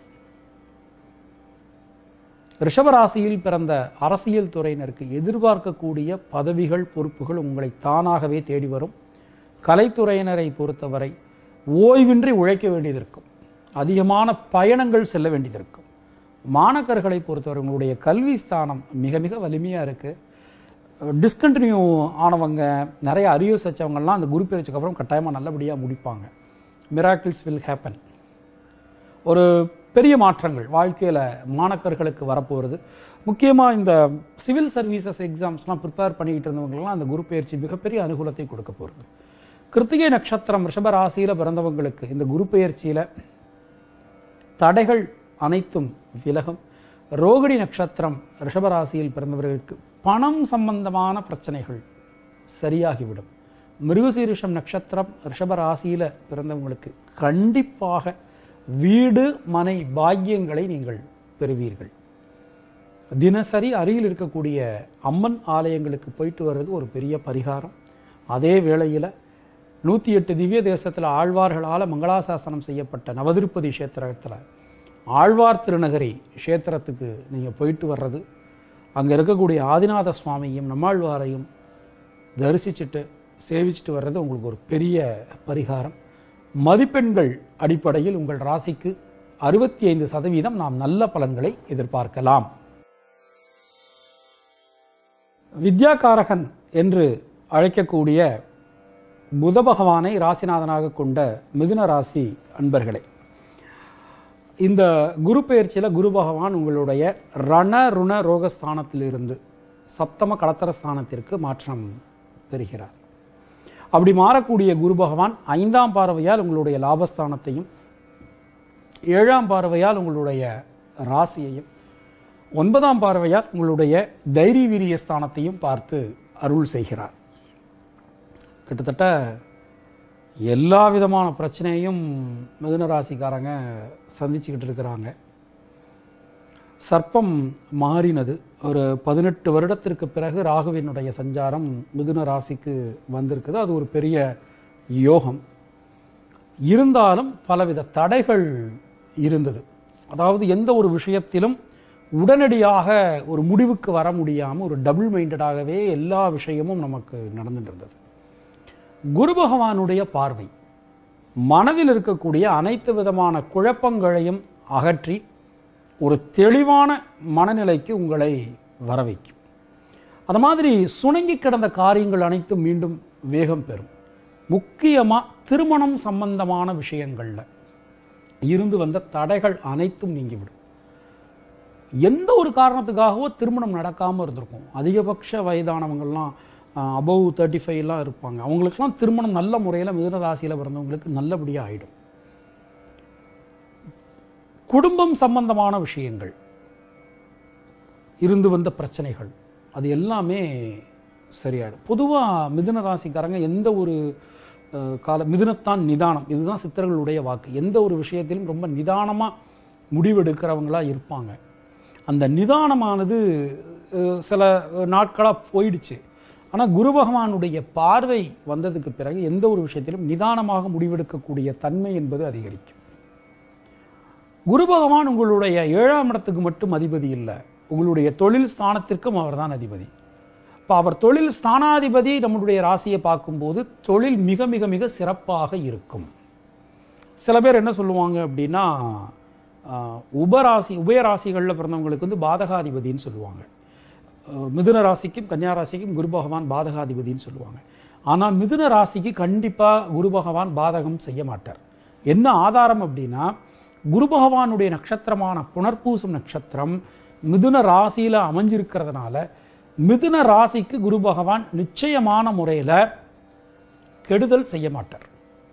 ரிஷபராசியில் பிறந்த அரசியல் துறையினருக்கு எதிர்பார்க்கக்கூடிய பதவிகள் பொறுப்புகள் உங்களை தானாகவே தேடி வரும் கலைத்துறையினரை பொறுத்தவரை ஓய்வின்றி உழைக்க வேண்டியது இருக்கும் அதிகமான பயணங்கள் செல்ல வேண்டியது இருக்கும் மாணக்கர்களை பொறுத்தவரை உங்களுடைய கல்வி ஸ்தானம் மிக மிக வலிமையாக இருக்குது டிஸ்கண்டினியூ ஆனவங்க நிறைய அரியர்ஸ் வச்சவங்கலாம் அந்த குரு பயிற்சிக்கு அப்புறம் கட்டாயமாக நல்லபடியாக முடிப்பாங்க மிராக்கிள்ஸ் வில் ஹேப்பன் ஒரு பெரிய மாற்றங்கள் வாழ்க்கையில் மாணக்கர்களுக்கு வரப்போகிறது முக்கியமாக இந்த சிவில் சர்வீசஸ் எக்ஸாம்ஸ்லாம் ப்ரிப்பேர் பண்ணிக்கிட்டு இருந்தவங்களுக்குலாம் அந்த குரு பயிற்சி மிகப்பெரிய அனுகூலத்தை கொடுக்க போகிறது கிருத்திகை நட்சத்திரம் ரிஷப ராசியில் பிறந்தவங்களுக்கு இந்த குரு பயிற்சியில் தடைகள் அனைத்தும் விலகும் ரோகிணி நட்சத்திரம் ரிஷபராசியில் பிறந்தவர்களுக்கு பணம் சம்பந்தமான பிரச்சனைகள் சரியாகிவிடும் மிருகசீரிஷம் நட்சத்திரம் ரிஷபராசியில் பிறந்தவங்களுக்கு கண்டிப்பாக வீடு மனை பாக்கியங்களை நீங்கள் பெறுவீர்கள் தினசரி அருகில் இருக்கக்கூடிய அம்மன் ஆலயங்களுக்கு போயிட்டு வர்றது ஒரு பெரிய பரிகாரம் அதே வேளையில் நூற்றி எட்டு திவ்ய தேசத்தில் ஆழ்வார்களால் மங்களாசாசனம் செய்யப்பட்ட நவதிருப்பதி கஷேத்திரத்தில் ஆழ்வார் திருநகரி க்ஷேத்திரத்துக்கு நீங்கள் போயிட்டு வர்றது அங்கே இருக்கக்கூடிய ஆதிநாத சுவாமியும் நம்மாழ்வாரையும் தரிசிச்சுட்டு சேவிச்சுட்டு வர்றது உங்களுக்கு ஒரு பெரிய பரிகாரம் மதிப்பெண்கள் அடிப்படையில் உங்கள் ராசிக்கு அறுபத்தி ஐந்து சதவீதம் நாம் நல்ல பலன்களை எதிர்பார்க்கலாம் வித்யாகாரகன் என்று அழைக்கக்கூடிய புத பகவானை ராசிநாதனாக கொண்ட மிதுன ராசி அன்பர்களே இந்த குரு பெயர்ச்சியில் குரு பகவான் உங்களுடைய ரண ருண ரோகஸ்தானத்திலிருந்து சப்தம கலத்தர ஸ்தானத்திற்கு மாற்றம் பெறுகிறார் அப்படி மாறக்கூடிய குரு பகவான் ஐந்தாம் பார்வையால் உங்களுடைய லாபஸ்தானத்தையும் ஏழாம் பார்வையால் உங்களுடைய ராசியையும் ஒன்பதாம் பார்வையால் உங்களுடைய தைரிய வீரிய ஸ்தானத்தையும் பார்த்து அருள் செய்கிறார் கிட்டத்தட்ட எல்லா விதமான பிரச்சனையும் மிதுன ராசிக்காரங்க சந்திச்சுக்கிட்டு இருக்கிறாங்க சர்ப்பம் மாறினது ஒரு பதினெட்டு வருடத்திற்கு பிறகு ராகுவினுடைய சஞ்சாரம் மிதுன ராசிக்கு வந்திருக்குது அது ஒரு பெரிய யோகம் இருந்தாலும் பலவித தடைகள் இருந்தது அதாவது எந்த ஒரு விஷயத்திலும் உடனடியாக ஒரு முடிவுக்கு வர முடியாமல் ஒரு டபுள் மைண்டடாகவே எல்லா விஷயமும் நமக்கு நடந்துட்டு இருந்தது குரு பகவானுடைய பார்வை மனதில் இருக்கக்கூடிய அனைத்து விதமான குழப்பங்களையும் அகற்றி ஒரு தெளிவான மனநிலைக்கு உங்களை வர வைக்கும் அது மாதிரி சுணங்கி கிடந்த காரியங்கள் அனைத்தும் மீண்டும் வேகம் பெறும் முக்கியமாக திருமணம் சம்பந்தமான விஷயங்களில் இருந்து வந்த தடைகள் அனைத்தும் நீங்கிவிடும் எந்த ஒரு காரணத்துக்காகவோ திருமணம் நடக்காமல் இருந்திருக்கும் அதிகபட்ச வயதானவங்கள்லாம் அபவ் தேர்ட்டி ஃபைவ்லாம் இருப்பாங்க அவங்களுக்கெல்லாம் திருமணம் நல்ல முறையில் மிதுன ராசியில் பிறந்தவங்களுக்கு நல்லபடியாக ஆயிடும் குடும்பம் சம்பந்தமான விஷயங்கள் இருந்து வந்த பிரச்சனைகள் அது எல்லாமே சரியாயிடும் பொதுவாக மிதுன ராசிக்காரங்க எந்த ஒரு அஹ், கால மிதுனத்தான் நிதானம் இதுதான் சித்தர்களுடைய வாக்கு எந்த ஒரு விஷயத்திலும் ரொம்ப நிதானமாக முடிவெடுக்கிறவங்களா இருப்பாங்க அந்த நிதானமானது அஹ், சில நாட்களாக போயிடுச்சு ஆனால் குரு பகவானுடைய பார்வை வந்ததுக்கு பிறகு எந்த ஒரு விஷயத்திலும் நிதானமாக முடிவெடுக்கக்கூடிய தன்மை என்பது அதிகரிக்கும் குரு பகவான் உங்களுடைய ஏழாம் இடத்துக்கு மட்டும் அதிபதி இல்லை உங்களுடைய தொழில் ஸ்தானத்திற்கும் அவர்தான் அதிபதி இப்போ அவர் தொழில் ஸ்தானாதிபதி நம்மளுடைய ராசியை பார்க்கும்போது தொழில் மிக மிக மிக சிறப்பாக இருக்கும் சில பேர் என்ன சொல்லுவாங்க அப்படின்னா ஆஹ், உபராசி உபயராசிகளில் பிறந்தவங்களுக்கு வந்து பாதகாதிபதின்னு சொல்லுவாங்க அஹ், மிதுன ராசிக்கும் கன்னியா ராசிக்கும் குரு பகவான் பாதகாதிபதின்னு சொல்லுவாங்க ஆனால் மிதுன ராசிக்கு கண்டிப்பாக குரு பகவான் பாதகம் செய்ய மாட்டார் என்ன ஆதாரம் அப்படின்னா குரு பகவானுடைய நட்சத்திரமான புனர்பூசம் நட்சத்திரம் மிதுன ராசியில் அமைஞ்சிருக்கிறதுனால மிதுன ராசிக்கு குரு பகவான் நிச்சயமான முறையில் கெடுதல் செய்ய மாட்டார்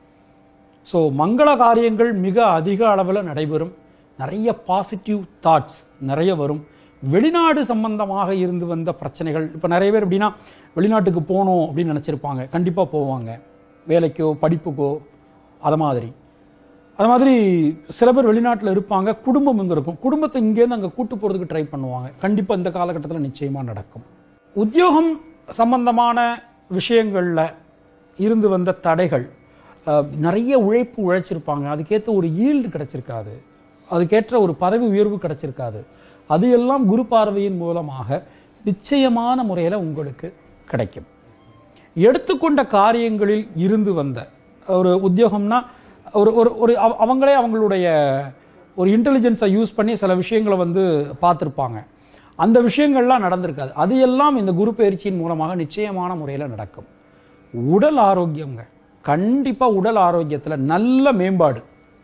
ஸோ மங்கள காரியங்கள் மிக அதிக அளவில் நடைபெறும் நிறைய பாசிட்டிவ் தாட்ஸ் நிறைய வரும் வெளிநாடு சம்பந்தமாக இருந்து வந்த பிரச்சனைகள் இப்போ நிறைய பேர் எப்படின்னா வெளிநாட்டுக்கு போகணும் அப்படின்னு நினச்சிருப்பாங்க கண்டிப்பாக போவாங்க வேலைக்கோ படிப்புக்கோ அது மாதிரி அது மாதிரி சில பேர் வெளிநாட்டில் இருப்பாங்க குடும்பம் இங்கே இருக்கும் குடும்பத்தை இங்கேருந்து அங்கே கூட்டு போகிறதுக்கு ட்ரை பண்ணுவாங்க கண்டிப்பாக இந்த காலகட்டத்தில் நிச்சயமாக நடக்கும் உத்தியோகம் சம்பந்தமான விஷயங்களில் இருந்து வந்த தடைகள் அஹ், நிறைய உழைப்பு உழைச்சிருப்பாங்க அதுக்கேற்ற ஒரு ஈல்டு கிடைச்சிருக்காது அதுக்கேற்ற ஒரு பதவி உயர்வு கிடைச்சிருக்காது அது எல்லாம் குரு பார்வையின் மூலமாக நிச்சயமான முறையில் உங்களுக்கு கிடைக்கும் எடுத்துக்கொண்ட காரியங்களில் இருந்து வந்த ஒரு உத்தியோகம்னா ஒரு ஒரு ஒரு அவ- அவங்களே அவங்களுடைய ஒரு இன்டெலிஜென்ஸை யூஸ் பண்ணி சில விஷயங்களை வந்து பார்த்துருப்பாங்க அந்த விஷயங்கள்லாம் நடந்திருக்காது அது எல்லாம் இந்த குரு பயிற்சியின் மூலமாக நிச்சயமான முறையில் நடக்கும் உடல் ஆரோக்கியங்க கண்டிப்பாக உடல் ஆரோக்கியத்தில் நல்ல மேம்பாடு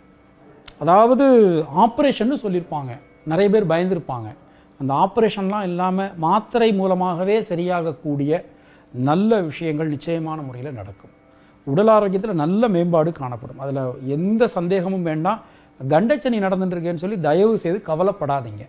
அதாவது ஆப்ரேஷன்னு சொல்லியிருப்பாங்க நிறைய பேர் பயந்துருப்பாங்க அந்த ஆப்ரேஷன்லாம் இல்லாமல் மாத்திரை மூலமாகவே சரியாகக்கூடிய நல்ல விஷயங்கள் நிச்சயமான முறையில் நடக்கும் உடல் ஆரோக்கியத்தில் நல்ல மேம்பாடு காணப்படும் அதில் எந்த சந்தேகமும் வேண்டாம் கண்டச்சனி நடந்துட்டு இருக்கேன்னு சொல்லி தயவு செய்து கவலைப்படாதீங்க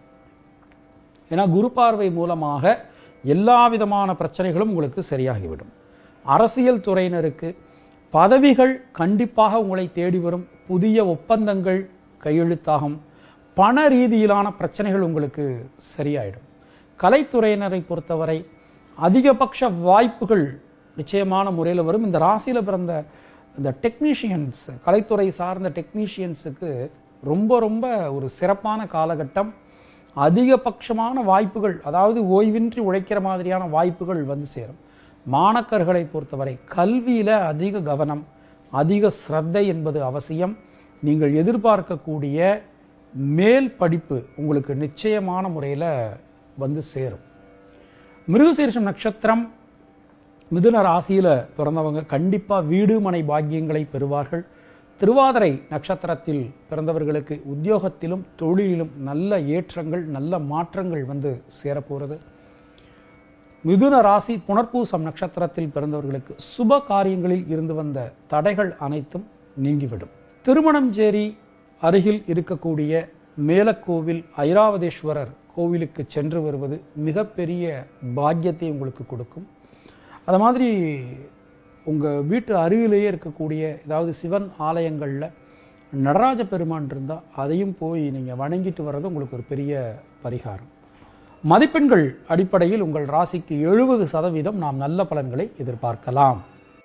ஏன்னா குரு பார்வை மூலமாக எல்லா விதமான பிரச்சனைகளும் உங்களுக்கு சரியாகிவிடும் அரசியல் துறையினருக்கு பதவிகள் கண்டிப்பாக உங்களை தேடி வரும் புதிய ஒப்பந்தங்கள் கையெழுத்தாகும் பண ரீதியிலான பிரச்சனைகள் உங்களுக்கு சரியாயிடும் கலைத்துறையினரை பொறுத்தவரை அதிகபட்ச வாய்ப்புகள் நிச்சயமான முறையில் வரும் இந்த ராசியில் பிறந்த இந்த டெக்னீஷியன்ஸ் கலைத்துறை சார்ந்த டெக்னீஷியன்ஸுக்கு ரொம்ப ரொம்ப ஒரு சிறப்பான காலகட்டம் அதிகபட்சமான வாய்ப்புகள் அதாவது ஓய்வின்றி உழைக்கிற மாதிரியான வாய்ப்புகள் வந்து சேரும் மாணக்கர்களை பொறுத்தவரை கல்வியில் அதிக கவனம் அதிக ஸ்ரத்தை என்பது அவசியம் நீங்கள் எதிர்பார்க்கக்கூடிய மேல் படிப்பு உங்களுக்கு நிச்சயமான முறையில் வந்து சேரும் மிருகசீரிஷம் நட்சத்திரம் மிதுன ராசியில் பிறந்தவங்க கண்டிப்பாக வீடு மனை பாக்கியங்களை பெறுவார்கள் திருவாதிரை நட்சத்திரத்தில் பிறந்தவர்களுக்கு உத்தியோகத்திலும் தொழிலிலும் நல்ல ஏற்றங்கள் நல்ல மாற்றங்கள் வந்து சேரப்போகிறது மிதுன ராசி புனர்பூசம் நட்சத்திரத்தில் பிறந்தவர்களுக்கு சுப காரியங்களில் இருந்து வந்த தடைகள் அனைத்தும் நீங்கிவிடும் திருமணஞ்சேரி அருகில் இருக்கக்கூடிய மேலக்கோவில் ஐராவதேஸ்வரர் கோவிலுக்கு சென்று வருவது மிகப்பெரிய பாக்கியத்தை உங்களுக்கு கொடுக்கும் அது மாதிரி உங்கள் வீட்டு அருகிலேயே இருக்கக்கூடிய ஏதாவது சிவன் ஆலயங்களில் நடராஜ பெருமான் இருந்தால் அதையும் போய் நீங்கள் வணங்கிட்டு வர்றது உங்களுக்கு ஒரு பெரிய பரிகாரம் மதிப்பெண்கள் அடிப்படையில் உங்கள் ராசிக்கு எழுபது சதவீதம் நாம் நல்ல பலன்களை எதிர்பார்க்கலாம்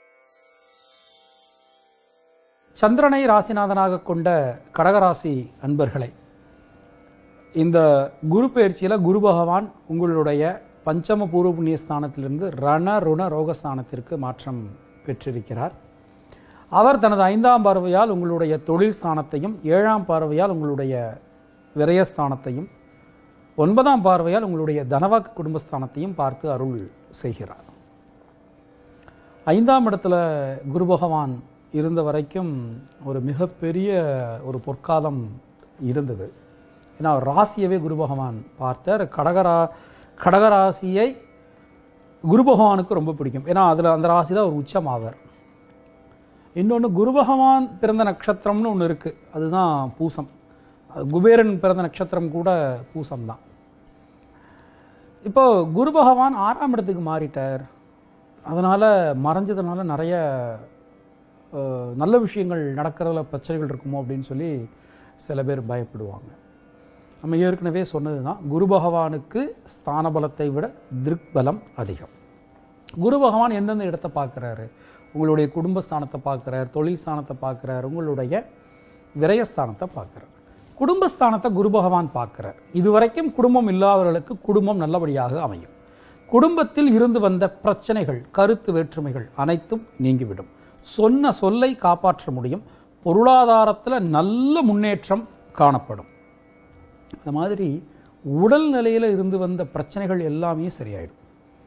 சந்திரனை ராசிநாதனாக கொண்ட கடகராசி அன்பர்களை இந்த குரு பயிற்சியில் குரு பகவான் உங்களுடைய பஞ்சம பூர்வ புண்ணிய ஸ்தானத்திலிருந்து ரண ருண ரோகஸ்தானத்திற்கு மாற்றம் பெற்றிருக்கிறார் அவர் தனது ஐந்தாம் பார்வையால் உங்களுடைய தொழில் ஸ்தானத்தையும் ஏழாம் பார்வையால் உங்களுடைய விரயஸ்தானத்தையும் ஒன்பதாம் பார்வையால் உங்களுடைய தனவாக்கு குடும்பஸ்தானத்தையும் பார்த்து அருள் செய்கிறார் ஐந்தாம் இடத்துல குரு பகவான் இருந்த வரைக்கும் ஒரு மிகப்பெரிய ஒரு பொற்காலம் இருந்தது ஏன்னா அவர் ராசியவே குரு பகவான் பார்த்தார் கடகரா கடகராசியை குரு பகவானுக்கு ரொம்ப பிடிக்கும் ஏன்னா அதில் அந்த ராசி தான் ஒரு உச்சம் ஆவார் இன்னொன்று குரு பகவான் பிறந்த நட்சத்திரம்னு ஒன்று இருக்குது அதுதான் பூசம் அது குபேரன் பிறந்த நட்சத்திரம் கூட பூசம் தான் இப்போ குரு பகவான் ஆறாம் இடத்துக்கு மாறிட்டார் அதனால் மறைஞ்சதுனால நிறைய அஹ், நல்ல விஷயங்கள் நடக்கிறதுல பிரச்சனைகள் இருக்குமோ அப்படின்னு சொல்லி சில பேர் பயப்படுவாங்க நம்ம ஏற்கனவே சொன்னது தான் குரு பகவானுக்கு ஸ்தான பலத்தை விட திருக்பலம் அதிகம் குரு பகவான் எந்தெந்த இடத்தை பார்க்குறாரு உங்களுடைய குடும்பஸ்தானத்தை பார்க்குறார் தொழில் ஸ்தானத்தை பார்க்குறார் உங்களுடைய விரயஸ்தானத்தை பார்க்குறார் குடும்பஸ்தானத்தை குரு பகவான் பார்க்குறார் இதுவரைக்கும் குடும்பம் இல்லாதவர்களுக்கு குடும்பம் நல்லபடியாக அமையும் குடும்பத்தில் இருந்து வந்த பிரச்சனைகள் கருத்து வேற்றுமைகள் அனைத்தும் நீங்கிவிடும் சொன்ன சொல்லை காப்பாற்ற முடியும் பொருளாதாரத்தில் நல்ல முன்னேற்றம் காணப்படும் அது மாதிரி உடல் நிலையில் இருந்து வந்த பிரச்சனைகள் எல்லாமே சரியாயிடும்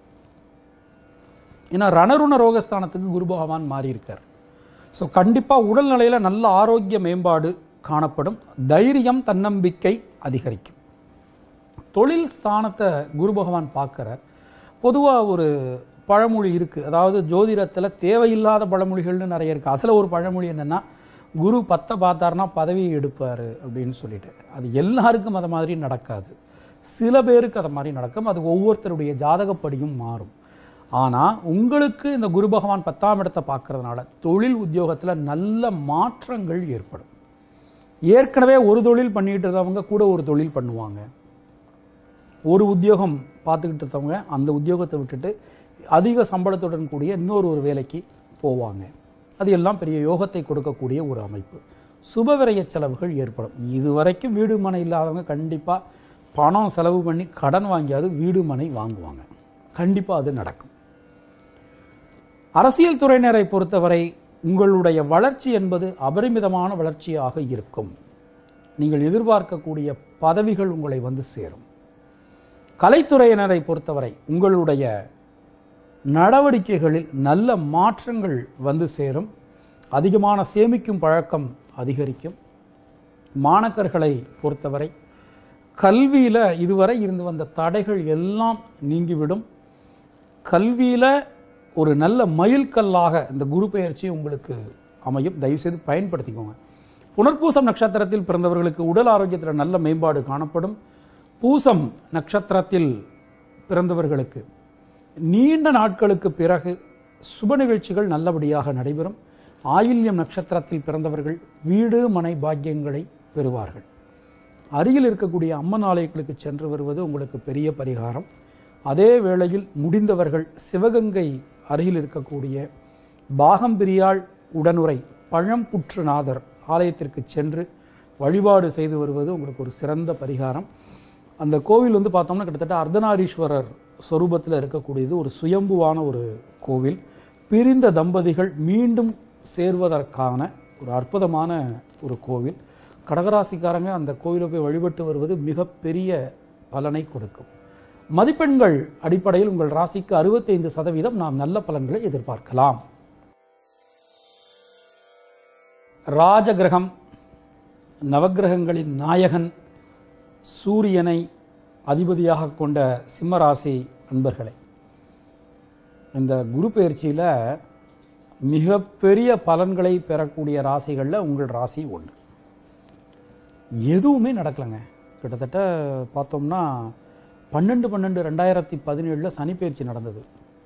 ஏன்னா ரணருண ரோகஸ்தானத்துக்கு குரு பகவான் மாறி இருக்கார் ஸோ கண்டிப்பாக உடல்நிலையில் நல்ல ஆரோக்கிய மேம்பாடு காணப்படும் தைரியம் தன்னம்பிக்கை அதிகரிக்கும் தொழில் ஸ்தானத்தை குரு பகவான் பார்க்குறார் பொதுவாக ஒரு பழமொழி இருக்குது அதாவது ஜோதிடத்தில் தேவையில்லாத பழமொழிகள்னு நிறைய இருக்குது அதில் ஒரு பழமொழி என்னென்னா குரு பத்தை பார்த்தாருன்னா பதவியை எடுப்பார் அப்படின்னு சொல்லிட்டு அது எல்லாருக்கும் அது மாதிரி நடக்காது சில பேருக்கு அது மாதிரி நடக்கும் அது ஒவ்வொருத்தருடைய ஜாதகப்படியும் மாறும் ஆனால் உங்களுக்கு இந்த குரு பகவான் பத்தாம் இடத்தை பார்க்கறதுனால தொழில் உத்தியோகத்தில் நல்ல மாற்றங்கள் ஏற்படும் ஏற்கனவே ஒரு தொழில் பண்ணிட்டு இருந்தவங்க கூட ஒரு தொழில் பண்ணுவாங்க ஒரு உத்தியோகம் பார்த்துக்கிட்டு இருந்தவங்க அந்த உத்தியோகத்தை விட்டுட்டு அதிக சம்பளத்துடன் கூடிய இன்னொரு ஒரு வேலைக்கு போவாங்க அது எல்லாம் பெரிய யோகத்தை கொடுக்கக்கூடிய ஒரு அமைப்பு சுபவிரய செலவுகள் ஏற்படும் இதுவரைக்கும் வீடு மனை இல்லாதவங்க கண்டிப்பாக பணம் செலவு பண்ணி கடன் வாங்கியாவது வீடு மனை வாங்குவாங்க கண்டிப்பாக அது நடக்கும் அரசியல் துறையினரை பொறுத்தவரை உங்களுடைய வளர்ச்சி என்பது அபரிமிதமான வளர்ச்சியாக இருக்கும் நீங்கள் எதிர்பார்க்கக்கூடிய பதவிகள் உங்களை வந்து சேரும் கலைத்துறையினரை பொறுத்தவரை உங்களுடைய நடவடிக்கைகளில் நல்ல மாற்றங்கள் வந்து சேரும் அதிகமான சேமிக்கும் பழக்கம் அதிகரிக்கும் மாணக்கர்களை பொறுத்தவரை கல்வியில் இதுவரை இருந்து வந்த தடைகள் எல்லாம் நீங்கிவிடும் கல்வியில் ஒரு நல்ல மைல்கல்லாக இந்த குரு பெயர்ச்சி உங்களுக்கு அமையும் தயவுசெய்து பயன்படுத்திக்கோங்க புனர்பூசம் நட்சத்திரத்தில் பிறந்தவர்களுக்கு உடல் ஆரோக்கியத்தில் நல்ல மேம்பாடு காணப்படும் பூசம் நட்சத்திரத்தில் பிறந்தவர்களுக்கு நீண்ட நாட்களுக்கு பிறகு சுப நிகழ்ச்சிகள் நல்லபடியாக நடைபெறும் ஆயில்யம் நட்சத்திரத்தில் பிறந்தவர்கள் வீடு மனை பாக்கியங்களை பெறுவார்கள் அருகில் இருக்கக்கூடிய அம்மன் ஆலயங்களுக்கு சென்று வருவது உங்களுக்கு பெரிய பரிகாரம் அதே வேளையில் முடிந்தவர்கள் சிவகங்கை அருகில் இருக்கக்கூடிய பாகம்பிரியாள் உடனுரை பழம்புற்றுநாதர் ஆலயத்திற்கு சென்று வழிபாடு செய்து வருவது உங்களுக்கு ஒரு சிறந்த பரிகாரம் அந்த கோவில் வந்து பார்த்தோம்னா கிட்டத்தட்ட அர்த்தநாரீஸ்வரர் சொரூபத்தில் இருக்கக்கூடியது ஒரு சுயம்புவான ஒரு கோவில் பிரிந்த தம்பதிகள் மீண்டும் சேர்வதற்கான ஒரு அற்புதமான ஒரு கோவில் கடகராசிக்காரங்க அந்த கோவிலை போய் வழிபட்டு வருவது மிகப்பெரிய பலனை கொடுக்கும் மதிப்பெண்கள் அடிப்படையில் உங்கள் ராசிக்கு அறுபத்தைந்து சதவீதம் நாம் நல்ல பலன்களை எதிர்பார்க்கலாம் ராஜகிரகம் நவக்கிரகங்களின் நாயகன் சூரியனை அதிபதியாக கொண்ட சிம்மராசி அன்பர்களே இந்த குரு பயிற்சியில் மிகப்பெரிய பலன்களை பெறக்கூடிய ராசிகளில் உங்கள் ராசி ஒன்று எதுவுமே நடக்கலைங்க கிட்டத்தட்ட பார்த்தோம்னா பன்னெண்டு பன்னெண்டு ரெண்டாயிரத்தி பதினேழில் சனி பயிற்சி நடந்தது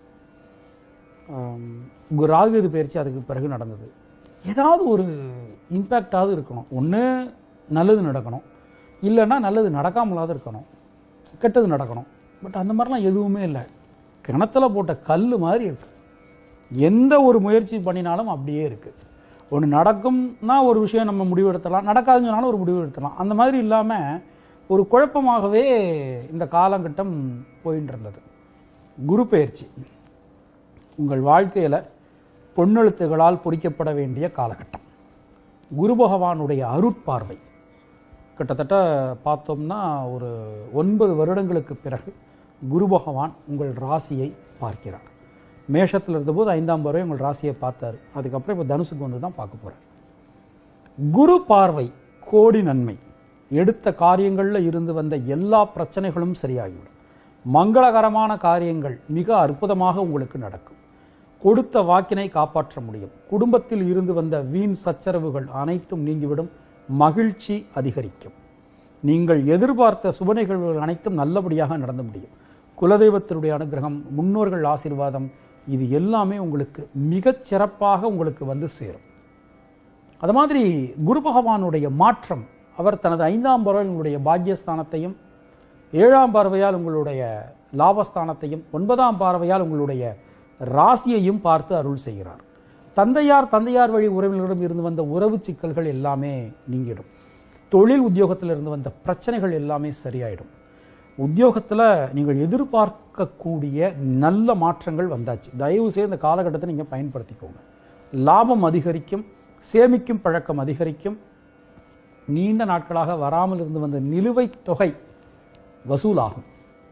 ஆம், உங்க ராகுகேது பயிற்சி அதுக்கு பிறகு நடந்தது ஏதாவது ஒரு இம்பேக்டாவது இருக்கணும் ஒன்று நல்லது நடக்கணும் இல்லைன்னா நல்லது நடக்காமலாவது இருக்கணும் கெட்டது நடக்கணும் பட் அந்த மாதிரிலாம் எதுவுமே இல்லை கிணத்துல போட்ட கல் மாதிரி இருக்கு எந்த ஒரு முயற்சி பண்ணினாலும் அப்படியே இருக்குது ஒன்று நடக்கும்னா ஒரு விஷயம் நம்ம முடிவு எடுத்துடலாம் நடக்காதுன்னு சொன்னாலும் ஒரு முடிவு எடுத்துடலாம் அந்த மாதிரி இல்லாமல் ஒரு குழப்பமாகவே இந்த காலகட்டம் போயின்னு இருந்தது குரு பெயர்ச்சி உங்கள் வாழ்க்கையில் பொன்னெழுத்துகளால் பொறிக்கப்பட வேண்டிய காலகட்டம் குரு பகவானுடைய அருட்பார்வை கிட்டத்தட்ட பார்த்தோம்னா ஒரு ஒன்பது வருடங்களுக்கு பிறகு குரு பகவான் உங்கள் ராசியை பார்க்கிறார் மேஷத்தில் இருந்தபோது ஐந்தாம் பருவம் உங்கள் ராசியை பார்த்தாரு அதுக்கப்புறம் இப்போ தனுசுக்கு வந்து தான் பார்க்க போகிறார் குரு பார்வை கோடி நன்மை எடுத்த காரியங்களில் இருந்து வந்த எல்லா பிரச்சனைகளும் சரியாகிவிடும் மங்களகரமான காரியங்கள் மிக அற்புதமாக உங்களுக்கு நடக்கும் கொடுத்த வாக்கினை காப்பாற்ற முடியும் குடும்பத்தில் இருந்து வந்த வீண் சச்சரவுகள் அனைத்தும் நீங்கிவிடும் மகிழ்ச்சி அதிகரிக்கும் நீங்கள் எதிர்பார்த்த சுப நிகழ்வுகள் அனைத்தும் நல்லபடியாக நடந்து முடியும் குலதெய்வத்தினுடைய அனுகிரகம் முன்னோர்கள் ஆசீர்வாதம் இது எல்லாமே உங்களுக்கு மிகச் சிறப்பாக உங்களுக்கு வந்து சேரும் அது மாதிரி குரு பகவானுடைய மாற்றம் அவர் தனது ஐந்தாம் பார்வையில் உங்களுடைய பாக்கியஸ்தானத்தையும் ஏழாம் பார்வையால் உங்களுடைய லாபஸ்தானத்தையும் ஒன்பதாம் பார்வையால் உங்களுடைய ராசியையும் பார்த்து அருள் செய்கிறார் தந்தையார் தந்தையார் வழி உறவினரிடம் இருந்து வந்த உறவு சிக்கல்கள் எல்லாமே நீங்கிடும் தொழில் உத்தியோகத்தில் இருந்து வந்த பிரச்சனைகள் எல்லாமே சரியாயிடும் உத்தியோகத்தில் நீங்கள் எதிர்பார்க்கக்கூடிய நல்ல மாற்றங்கள் வந்தாச்சு தயவு செய்து இந்த காலகட்டத்தை நீங்கள் பயன்படுத்திக்கோங்க லாபம் அதிகரிக்கும் சேமிக்கும் பழக்கம் அதிகரிக்கும் நீண்ட நாட்களாக வராமல் இருந்து வந்த நிலுவைத் தொகை வசூலாகும்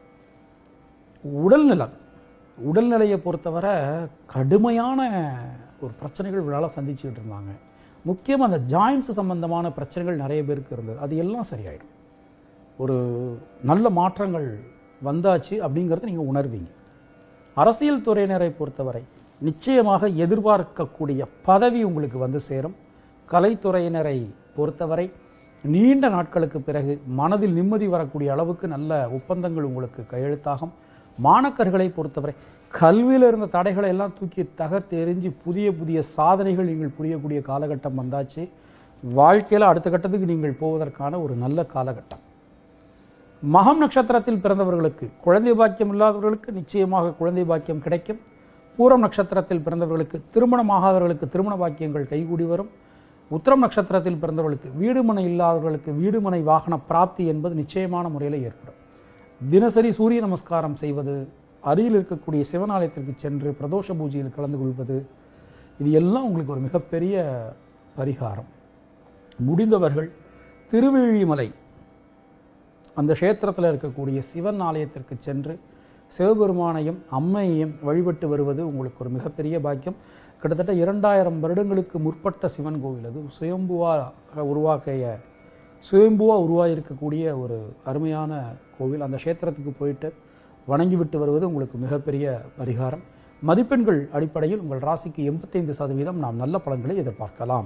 உடல்நலம் உடல்நிலையை பொறுத்தவரை கடுமையான ஒரு பிரச்சனைகள் இவளால் சந்திச்சுக்கிட்டு இருந்தாங்க முக்கியமாக அந்த ஜாயின்ஸ் சம்பந்தமான பிரச்சனைகள் நிறைய பேருக்கு இருந்தது அது எல்லாம் சரியாயிடும் ஒரு நல்ல மாற்றங்கள் வந்தாச்சு அப்படிங்கிறத நீங்கள் உணர்வீங்க அரசியல் துறையினரை பொறுத்தவரை நிச்சயமாக எதிர்பார்க்கக்கூடிய பதவி உங்களுக்கு வந்து சேரும் கலைத்துறையினரை பொறுத்தவரை நீண்ட நாட்களுக்கு பிறகு மனதில் நிம்மதி வரக்கூடிய அளவுக்கு நல்ல ஒப்பந்தங்கள் உங்களுக்கு கையெழுத்தாகும் மாணக்கர்களை பொறுத்தவரை கல்வியில் இருந்த தடைகளை எல்லாம் தூக்கி தகர்த்து எறிஞ்சு புதிய புதிய சாதனைகள் நீங்கள் புரியக்கூடிய காலகட்டம் வந்தாச்சு வாழ்க்கையில் அடுத்த கட்டத்துக்கு நீங்கள் போவதற்கான ஒரு நல்ல காலகட்டம் மகம் நட்சத்திரத்தில் பிறந்தவர்களுக்கு குழந்தை பாக்கியம் இல்லாதவர்களுக்கு நிச்சயமாக குழந்தை பாக்கியம் கிடைக்கும் பூரம் நட்சத்திரத்தில் பிறந்தவர்களுக்கு திருமணமாகாதவர்களுக்கு திருமண பாக்கியங்கள் கைகூடி வரும் உத்திரம் நட்சத்திரத்தில் பிறந்தவர்களுக்கு வீடுமனை இல்லாதவர்களுக்கு வீடுமனை வாகன பிராப்தி என்பது நிச்சயமான முறையில் ஏற்படும் தினசரி சூரிய நமஸ்காரம் செய்வது அருகில் இருக்கக்கூடிய சிவனாலயத்திற்கு சென்று பிரதோஷ பூஜையில் கலந்து கொள்வது இது எல்லாம் உங்களுக்கு ஒரு மிகப்பெரிய பரிகாரம் முடிந்தவர்கள் திருவிழிமலை அந்த க்ஷேத்திரத்தில் இருக்கக்கூடிய சிவன் ஆலயத்திற்கு சென்று சிவபெருமானையும் அம்மையையும் வழிபட்டு வருவது உங்களுக்கு ஒரு மிகப்பெரிய பாக்கியம் கிட்டத்தட்ட இரண்டாயிரம் வருடங்களுக்கு முற்பட்ட சிவன் கோவில் அது சுயம்புவாக உருவாக்கிய சுயம்புவா உருவாகியிருக்கக்கூடிய ஒரு அருமையான கோவில் அந்த க்ஷேத்திரத்துக்கு போயிட்டு வணங்கிவிட்டு வருவது உங்களுக்கு மிகப்பெரிய பரிகாரம் மதிப்பெண்கள் அடிப்படையில் உங்கள் ராசிக்கு எண்பத்தைந்து சதவீதம் நாம் நல்ல பலன்களை எதிர்பார்க்கலாம்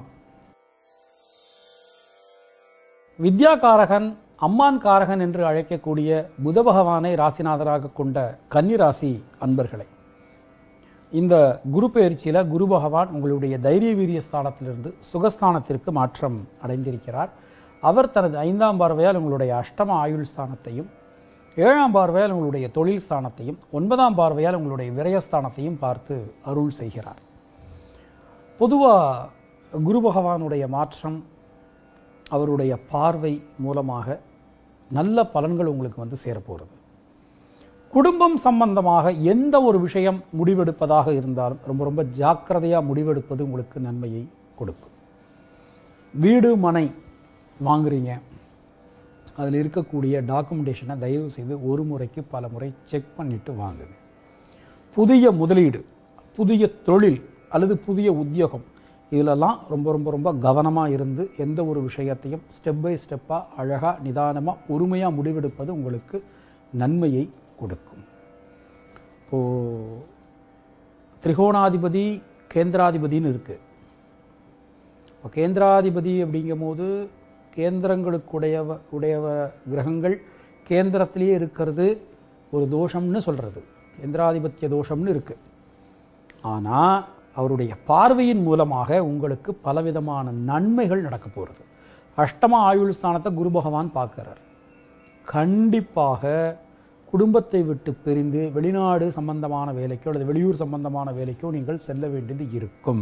வித்யாகாரகன் அம்மான் காரகன் என்று அழைக்கக்கூடிய புத பகவானை ராசிநாதராக கொண்ட கன்னிராசி அன்பர்களை இந்த குரு பயிற்சியில் குரு பகவான் உங்களுடைய தைரிய வீரிய ஸ்தானத்திலிருந்து சுகஸ்தானத்திற்கு மாற்றம் அடைந்திருக்கிறார் அவர் தனது ஐந்தாம் பார்வையால் உங்களுடைய அஷ்டம ஆயுள் ஸ்தானத்தையும் ஏழாம் பார்வையால் உங்களுடைய தொழில் ஸ்தானத்தையும் ஒன்பதாம் பார்வையால் உங்களுடைய விரயஸ்தானத்தையும் பார்த்து அருள் செய்கிறார் பொதுவாக குரு பகவானுடைய மாற்றம் அவருடைய பார்வை மூலமாக நல்ல பலன்கள் உங்களுக்கு வந்து சேரப்போகிறது குடும்பம் சம்பந்தமாக எந்த ஒரு விஷயம் முடிவெடுப்பதாக இருந்தாலும் ரொம்ப ரொம்ப ஜாக்கிரதையாக முடிவெடுப்பது உங்களுக்கு நன்மையை கொடுக்கும் வீடு மனை வாங்குறீங்க அதில் இருக்கக்கூடிய டாக்குமெண்டேஷனை தயவு செய்து ஒரு முறைக்கு பல முறை செக் பண்ணிட்டு வாங்குங்க புதிய முதலீடு புதிய தொழில் அல்லது புதிய உத்தியோகம் இதிலெல்லாம் ரொம்ப ரொம்ப ரொம்ப கவனமாக இருந்து எந்த ஒரு விஷயத்தையும் ஸ்டெப் பை ஸ்டெப்பாக அழகாக நிதானமாக பொறுமையாக முடிவெடுப்பது உங்களுக்கு நன்மையை கொடுக்கும் இப்போது திரிகோணாதிபதி கேந்திராதிபதின்னு இருக்குது இப்போ கேந்திராதிபதி அப்படிங்கும்போது கேந்திரங்களுக்குடையவ உடையவ கிரகங்கள் கேந்திரத்திலேயே இருக்கிறது ஒரு தோஷம்னு சொல்கிறது கேந்திராதிபத்திய தோஷம்னு இருக்குது ஆனால் அவருடைய பார்வையின் மூலமாக உங்களுக்கு பலவிதமான நன்மைகள் நடக்க போகிறது அஷ்டம ஆயுள் ஸ்தானத்தை குரு பகவான் பார்க்கிறார் கண்டிப்பாக குடும்பத்தை விட்டு பிரிந்து வெளிநாடு சம்பந்தமான வேலைக்கோ அல்லது வெளியூர் சம்பந்தமான வேலைக்கோ நீங்கள் செல்ல வேண்டியது இருக்கும்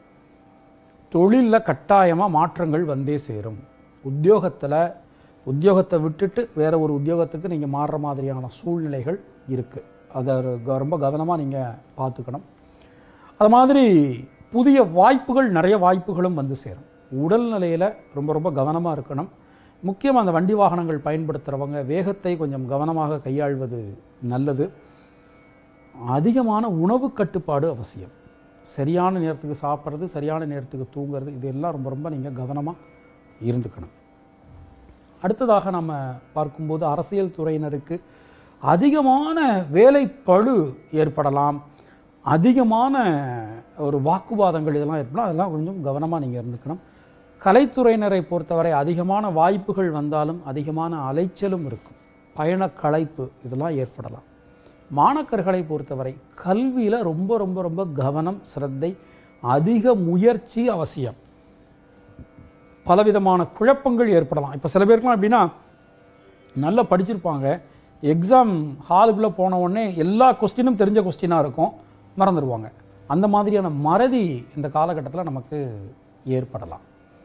தொழிலில் கட்டாயமாக மாற்றங்கள் வந்தே சேரும் உத்தியோகத்தில் உத்தியோகத்தை விட்டுட்டு வேற ஒரு உத்தியோகத்துக்கு நீங்கள் மாறுற மாதிரியான சூழ்நிலைகள் இருக்குது அதை க- ரொம்ப கவனமாக நீங்கள் பார்த்துக்கணும் அது மாதிரி புதிய வாய்ப்புகள் நிறைய வாய்ப்புகளும் வந்து சேரும் உடல்நிலையில் ரொம்ப ரொம்ப கவனமாக இருக்கணும் முக்கியமாக அந்த வண்டி வாகனங்கள் பயன்படுத்துகிறவங்க வேகத்தை கொஞ்சம் கவனமாக கையாள்வது நல்லது அதிகமான உணவு கட்டுப்பாடு அவசியம் சரியான நேரத்துக்கு சாப்பிட்றது சரியான நேரத்துக்கு தூங்குறது இதெல்லாம் ரொம்ப ரொம்ப நீங்கள் கவனமாக இருந்துக்கணும் அடுத்ததாக நம்ம பார்க்கும்போது அரசியல் துறையினருக்கு அதிகமான வேலைப்பளு ஏற்படலாம் அதிகமான ஒரு வாக்குவாதங்கள் இதெல்லாம் ஏற்படலாம் அதெல்லாம் கொஞ்சம் கவனமாக நீங்கள் இருந்துக்கணும் கலைத்துறையினரை பொறுத்தவரை அதிகமான வாய்ப்புகள் வந்தாலும் அதிகமான அலைச்சலும் இருக்கும் பயண களைப்பு இதெல்லாம் ஏற்படலாம் மாணக்கர்களை பொறுத்தவரை கல்வியில் ரொம்ப ரொம்ப ரொம்ப கவனம் சிரத்தை அதிக முயற்சி அவசியம் பலவிதமான குழப்பங்கள் ஏற்படலாம் இப்போ சில பேருக்குலாம் எப்படின்னா நல்லா படிச்சிருப்பாங்க எக்ஸாம் ஹாலுக்குள்ளே போன உடனே எல்லா கொஸ்டினும் தெரிஞ்ச கொஸ்டினாக இருக்கும் மறந்துடுவாங்க அந்த மாதிரியான மறதி இந்த காலகட்டத்தில் நமக்கு ஏற்படலாம்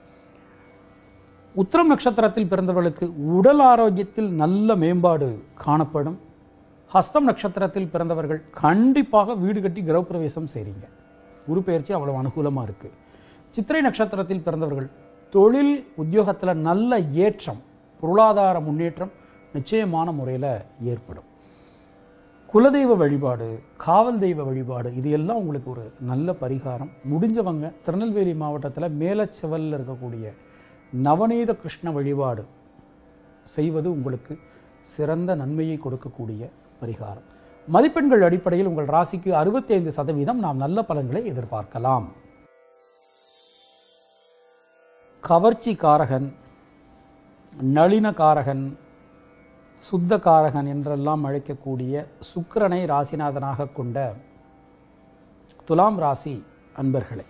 உத்திரம் நட்சத்திரத்தில் பிறந்தவர்களுக்கு உடல் ஆரோக்கியத்தில் நல்ல மேம்பாடு காணப்படும் ஹஸ்தம் நட்சத்திரத்தில் பிறந்தவர்கள் கண்டிப்பாக வீடு கட்டி கிரகப்பிரவேசம் செய்றீங்க குரு பெயர்ச்சி அவ்வளவு அனுகூலமாக இருக்கு சித்திரை நட்சத்திரத்தில் பிறந்தவர்கள் தொழில் உத்தியோகத்தில் நல்ல ஏற்றம் பொருளாதார முன்னேற்றம் நிச்சயமான முறையில் ஏற்படும் குலதெய்வ வழிபாடு காவல் தெய்வ வழிபாடு இது எல்லாம் உங்களுக்கு ஒரு நல்ல பரிகாரம் முடிஞ்சவங்க திருநெல்வேலி மாவட்டத்தில் மேலச்செவலில் இருக்கக்கூடிய நவநீத கிருஷ்ண வழிபாடு செய்வது உங்களுக்கு சிறந்த நன்மையை கொடுக்கக்கூடிய பரிகாரம் மதிப்பெண்கள் அடிப்படையில் உங்கள் ராசிக்கு அறுபத்தி ஐந்து சதவீதம் நாம் நல்ல பலன்களை எதிர்பார்க்கலாம் கவர்ச்சி காரகன் நளின காரகன் சுத்த காரகன் என்றெல்லாம் அழைக்கக்கூடிய சுக்கிரனை ராசிநாதனாக கொண்ட துலாம் ராசி அன்பர்களே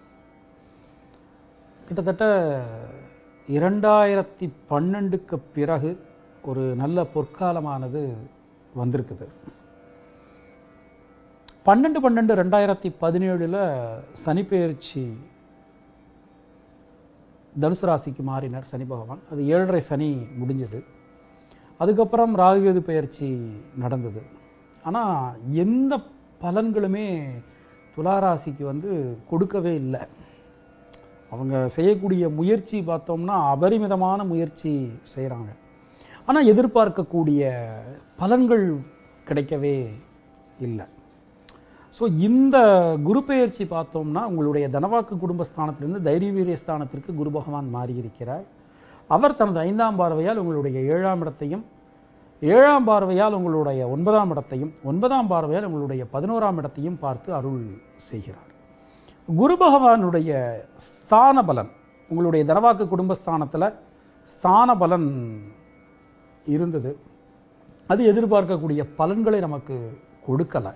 கிட்டத்தட்ட இரண்டாயிரத்தி பன்னெண்டுக்கு பிறகு ஒரு நல்ல பொற்காலமானது வந்திருக்குது பன்னெண்டு பன்னெண்டு ரெண்டாயிரத்தி பதினேழில் சனிப்பெயர்ச்சி தனுசு ராசிக்கு மாறினார் சனி பகவான் அது ஏழரை சனி முடிஞ்சது அதுக்கப்புறம் ராகுகேது பெயர்ச்சி நடந்தது ஆனால் எந்த பலன்களுமே துளாராசிக்கு வந்து கொடுக்கவே இல்லை அவங்க செய்யக்கூடிய முயற்சி பார்த்தோம்னா அபரிமிதமான முயற்சி செய்கிறாங்க ஆனால் எதிர்பார்க்கக்கூடிய பலன்கள் கிடைக்கவே இல்லை ஸோ இந்த குரு பெயர்ச்சி பார்த்தோம்னா உங்களுடைய தனவாக்கு குடும்பஸ்தானத்திலிருந்து தைரிய வீரிய ஸ்தானத்திற்கு குரு பகவான் மாறியிருக்கிறார் அவர் தனது ஐந்தாம் பார்வையால் உங்களுடைய ஏழாம் இடத்தையும் ஏழாம் பார்வையால் உங்களுடைய ஒன்பதாம் இடத்தையும் ஒன்பதாம் பார்வையால் உங்களுடைய பதினோராம் இடத்தையும் பார்த்து அருள் செய்கிறார் குரு பகவானுடைய ஸ்தான பலன் உங்களுடைய தனவாக்கு குடும்பஸ்தானத்தில் ஸ்தான பலன் இருந்தது அது எதிர்பார்க்கக்கூடிய பலன்களை நமக்கு கொடுக்கலை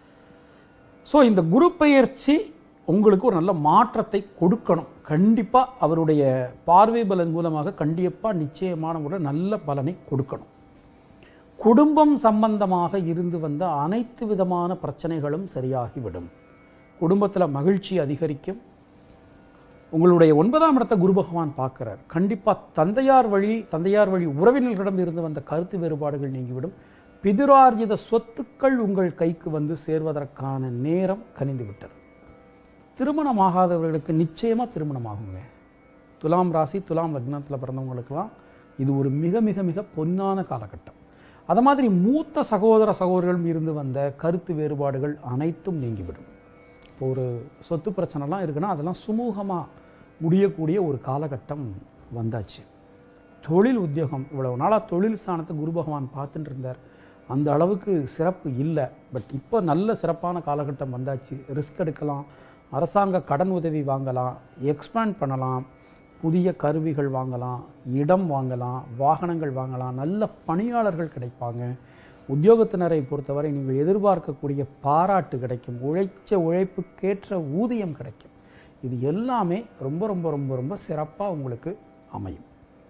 ஸோ இந்த குரு பெயர்ச்சி உங்களுக்கு ஒரு நல்ல மாற்றத்தை கொடுக்கணும் கண்டிப்பாக அவருடைய பார்வை பலன் மூலமாக கண்டிப்பாக நிச்சயமான முறை நல்ல பலனை கொடுக்கணும் குடும்பம் சம்பந்தமாக இருந்து வந்த அனைத்து விதமான பிரச்சனைகளும் சரியாகிவிடும் குடும்பத்தில் மகிழ்ச்சி அதிகரிக்கும் உங்களுடைய ஒன்பதாம் இடத்தை குரு பகவான் பார்க்கிறார் கண்டிப்பாக தந்தையார் வழி தந்தையார் வழி உறவினர்களிடம் இருந்து வந்த கருத்து வேறுபாடுகள் நீங்கிவிடும் பிதுரார்ஜித சொத்துக்கள் உங்கள் கைக்கு வந்து சேர்வதற்கான நேரம் கனிந்து விட்டது திருமணமாகாதவர்களுக்கு நிச்சயமாக திருமணம் ஆகுங்க துலாம் ராசி துலாம் லக்னத்தில் பிறந்தவங்களுக்கெல்லாம் இது ஒரு மிக மிக மிக பொன்னான காலகட்டம் அது மாதிரி மூத்த சகோதர சகோதரர்களும் இருந்து வந்த கருத்து வேறுபாடுகள் அனைத்தும் நீங்கிவிடும் இப்போ ஒரு சொத்து பிரச்சனைலாம் இருக்குன்னா அதெல்லாம் சுமூகமாக முடியக்கூடிய ஒரு காலகட்டம் வந்தாச்சு தொழில் உத்தியோகம் இவ்வளவு நாளாக தொழில் ஸ்தானத்தை குரு பகவான் பார்த்துட்டு இருந்தார் அந்த அளவுக்கு சிறப்பு இல்லை பட் இப்போ நல்ல சிறப்பான காலகட்டம் வந்தாச்சு ரிஸ்க் எடுக்கலாம் அரசாங்க கடன் உதவி வாங்கலாம் எக்ஸ்பேண்ட் பண்ணலாம் புதிய கருவிகள் வாங்கலாம் இடம் வாங்கலாம் வாகனங்கள் வாங்கலாம் நல்ல பணியாளர்கள் கிடைப்பாங்க உத்தியோகத்தினரை பொறுத்தவரை நீங்கள் எதிர்பார்க்கக்கூடிய பாராட்டு கிடைக்கும் உழைச்ச உழைப்புக்கேற்ற ஊதியம் கிடைக்கும் இது எல்லாமே ரொம்ப ரொம்ப ரொம்ப ரொம்ப சிறப்பாக உங்களுக்கு அமையும்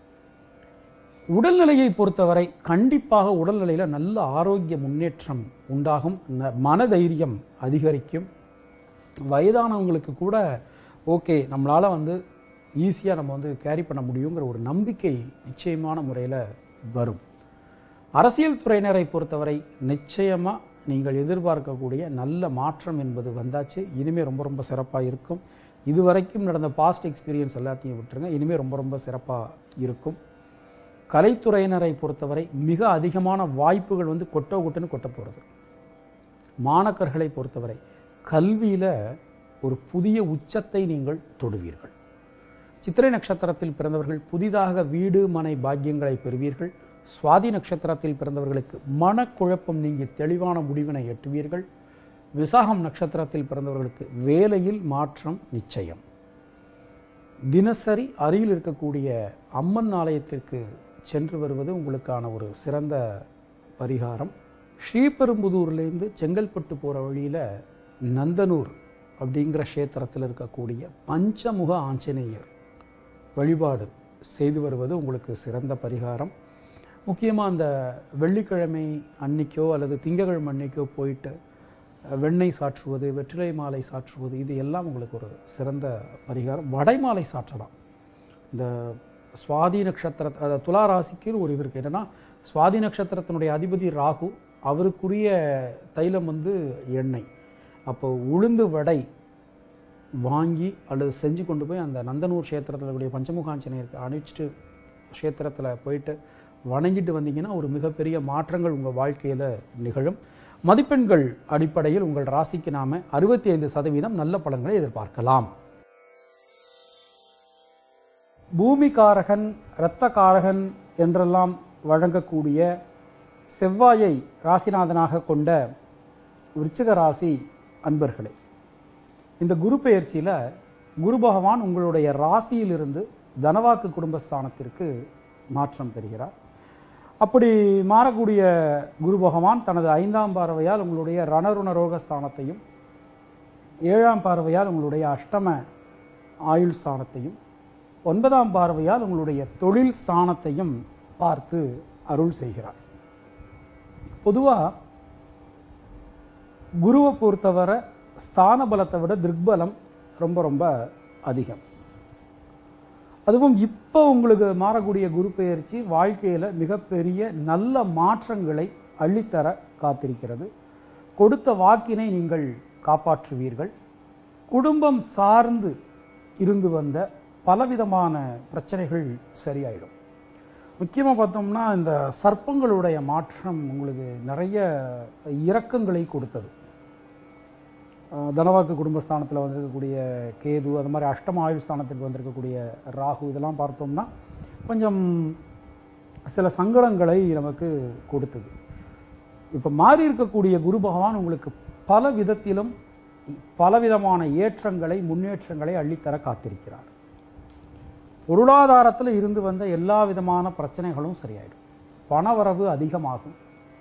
உடல்நிலையை பொறுத்தவரை கண்டிப்பாக உடல்நிலையில் நல்ல ஆரோக்கிய முன்னேற்றம் உண்டாகும் ந- மனதைரியம் அதிகரிக்கும் வயதானவங்களுக்கு கூட ஓகே நம்மளால் வந்து ஈஸியாக நம்ம வந்து கேரி பண்ண முடியுங்கிற ஒரு நம்பிக்கை நிச்சயமான முறையில் வரும் அரசியல் துறையினரை பொறுத்தவரை நிச்சயமாக நீங்கள் எதிர்பார்க்கக்கூடிய நல்ல மாற்றம் என்பது வந்தாச்சு இனிமேல் ரொம்ப ரொம்ப சிறப்பாக இருக்கும் இதுவரைக்கும் நடந்த பாஸ்ட் எக்ஸ்பீரியன்ஸ் எல்லாத்தையும் விட்டுருங்க இனிமேல் ரொம்ப ரொம்ப சிறப்பாக இருக்கும் கலைத்துறையினரை பொறுத்தவரை மிக அதிகமான வாய்ப்புகள் வந்து கொட்டோ கொட்டுன்னு கொட்ட போகிறது மாணக்கர்களை பொறுத்தவரை கல்வியில் ஒரு புதிய உச்சத்தை நீங்கள் தொடுவீர்கள் சித்திரை நட்சத்திரத்தில் பிறந்தவர்கள் புதிதாக வீடு மனை பாக்கியங்களை பெறுவீர்கள் சுவாதி நட்சத்திரத்தில் பிறந்தவர்களுக்கு மனக்குழப்பம் நீங்கி தெளிவான முடிவினை எட்டுவீர்கள் விசாகம் நட்சத்திரத்தில் பிறந்தவர்களுக்கு வேலையில் மாற்றம் நிச்சயம் தினசரி அருகில் இருக்கக்கூடிய அம்மன் ஆலயத்திற்கு சென்று வருவது உங்களுக்கான ஒரு சிறந்த பரிகாரம் ஸ்ரீபெரும்புதூர்லேருந்து செங்கல்பட்டு போகிற வழியில் நந்தனூர் அப்படிங்கிற க்ஷேத்திரத்தில் இருக்கக்கூடிய பஞ்சமுக ஆஞ்சநேயர் வழிபாடு செய்து வருவது உங்களுக்கு சிறந்த பரிகாரம் முக்கியமாக அந்த வெள்ளிக்கிழமை அன்னைக்கோ அல்லது திங்கக்கிழமை அன்னைக்கோ போயிட்டு அஹ், வெண்ணெய் சாற்றுவது வெற்றிலை மாலை சாற்றுவது இது எல்லாம் உங்களுக்கு ஒரு சிறந்த பரிகாரம் வடைமாலை சாற்றலாம் இந்த சுவாதி நட்சத்திர அதாவது துலா ராசிக்கு ஒரு இது இருக்குது என்னென்னா சுவாதி நட்சத்திரத்தினுடைய அதிபதி ராகு அவருக்குரிய தைலம் வந்து எண்ணெய் அப்போ உளுந்து வடை வாங்கி அல்லது செஞ்சு கொண்டு போய் அந்த நந்தனூர் க்ஷேத்திரத்தில் இருக்கக்கூடிய பஞ்சமுகாஞ்சனையருக்கு அணிச்சிட்டு க்ஷேத்திரத்தில் போயிட்டு வணங்கிட்டு வந்தீங்கன்னா ஒரு மிகப்பெரிய மாற்றங்கள் உங்கள் வாழ்க்கையில் நிகழும் மதிப்பெண்கள் அடிப்படையில் உங்கள் ராசிக்கு நாம அறுபத்தி ஐந்து சதவீதம் நல்ல பலன்களை எதிர்பார்க்கலாம் பூமிகாரகன் இரத்தகாரகன் என்றெல்லாம் வழங்கக்கூடிய செவ்வாயை ராசிநாதனாக கொண்ட விருச்சிக ராசி அன்பர்களே இந்த குரு பெயர்ச்சியில் குரு பகவான் உங்களுடைய ராசியிலிருந்து தனவாக்கு குடும்பஸ்தானத்திற்கு மாற்றம் பெறுகிறார் அப்படி மாறக்கூடிய குரு பகவான் தனது ஐந்தாம் பார்வையால் உங்களுடைய ரணருண ரோகஸ்தானத்தையும் ஏழாம் பார்வையால் உங்களுடைய அஷ்டம ஆயுள் ஸ்தானத்தையும் ஒன்பதாம் பார்வையால் உங்களுடைய தொழில் ஸ்தானத்தையும் பார்த்து அருள் செய்கிறார் பொதுவாக குருவை பொறுத்தவரை ஸ்தான பலத்தை விட திருக்பலம் ரொம்ப ரொம்ப அதிகம் அதுவும் இப்போ உங்களுக்கு மாறக்கூடிய குரு பெயர்ச்சி வாழ்க்கையில் மிகப்பெரிய நல்ல மாற்றங்களை அள்ளித்தர காத்திருக்கிறது கொடுத்த வாக்கினை நீங்கள் காப்பாற்றுவீர்கள் குடும்பம் சார்ந்து இருந்து வந்த பலவிதமான பிரச்சனைகள் சரியாயிடும் முக்கியமாக பார்த்தோம்னா இந்த சர்ப்பங்களுடைய மாற்றம் உங்களுக்கு நிறைய இரக்கங்களை கொடுத்தது அஹ் தனவாக்கு குடும்பஸ்தானத்தில் வந்திருக்கக்கூடிய கேது அது மாதிரி அஷ்டம ஆயுள் ஸ்தானத்துக்கு வந்திருக்கக்கூடிய ராகு இதெல்லாம் பார்த்தோம்னா கொஞ்சம் சில சங்கடங்களை நமக்கு கொடுத்தது இப்போ மாறி இருக்கக்கூடிய குரு பகவான் உங்களுக்கு பல விதத்திலும் பலவிதமான ஏற்றங்களை முன்னேற்றங்களை அள்ளித்தர காத்திருக்கிறார் பொருளாதாரத்தில் இருந்து வந்த எல்லா விதமான பிரச்சனைகளும் சரியாயிடும் பணவரவு அதிகமாகும்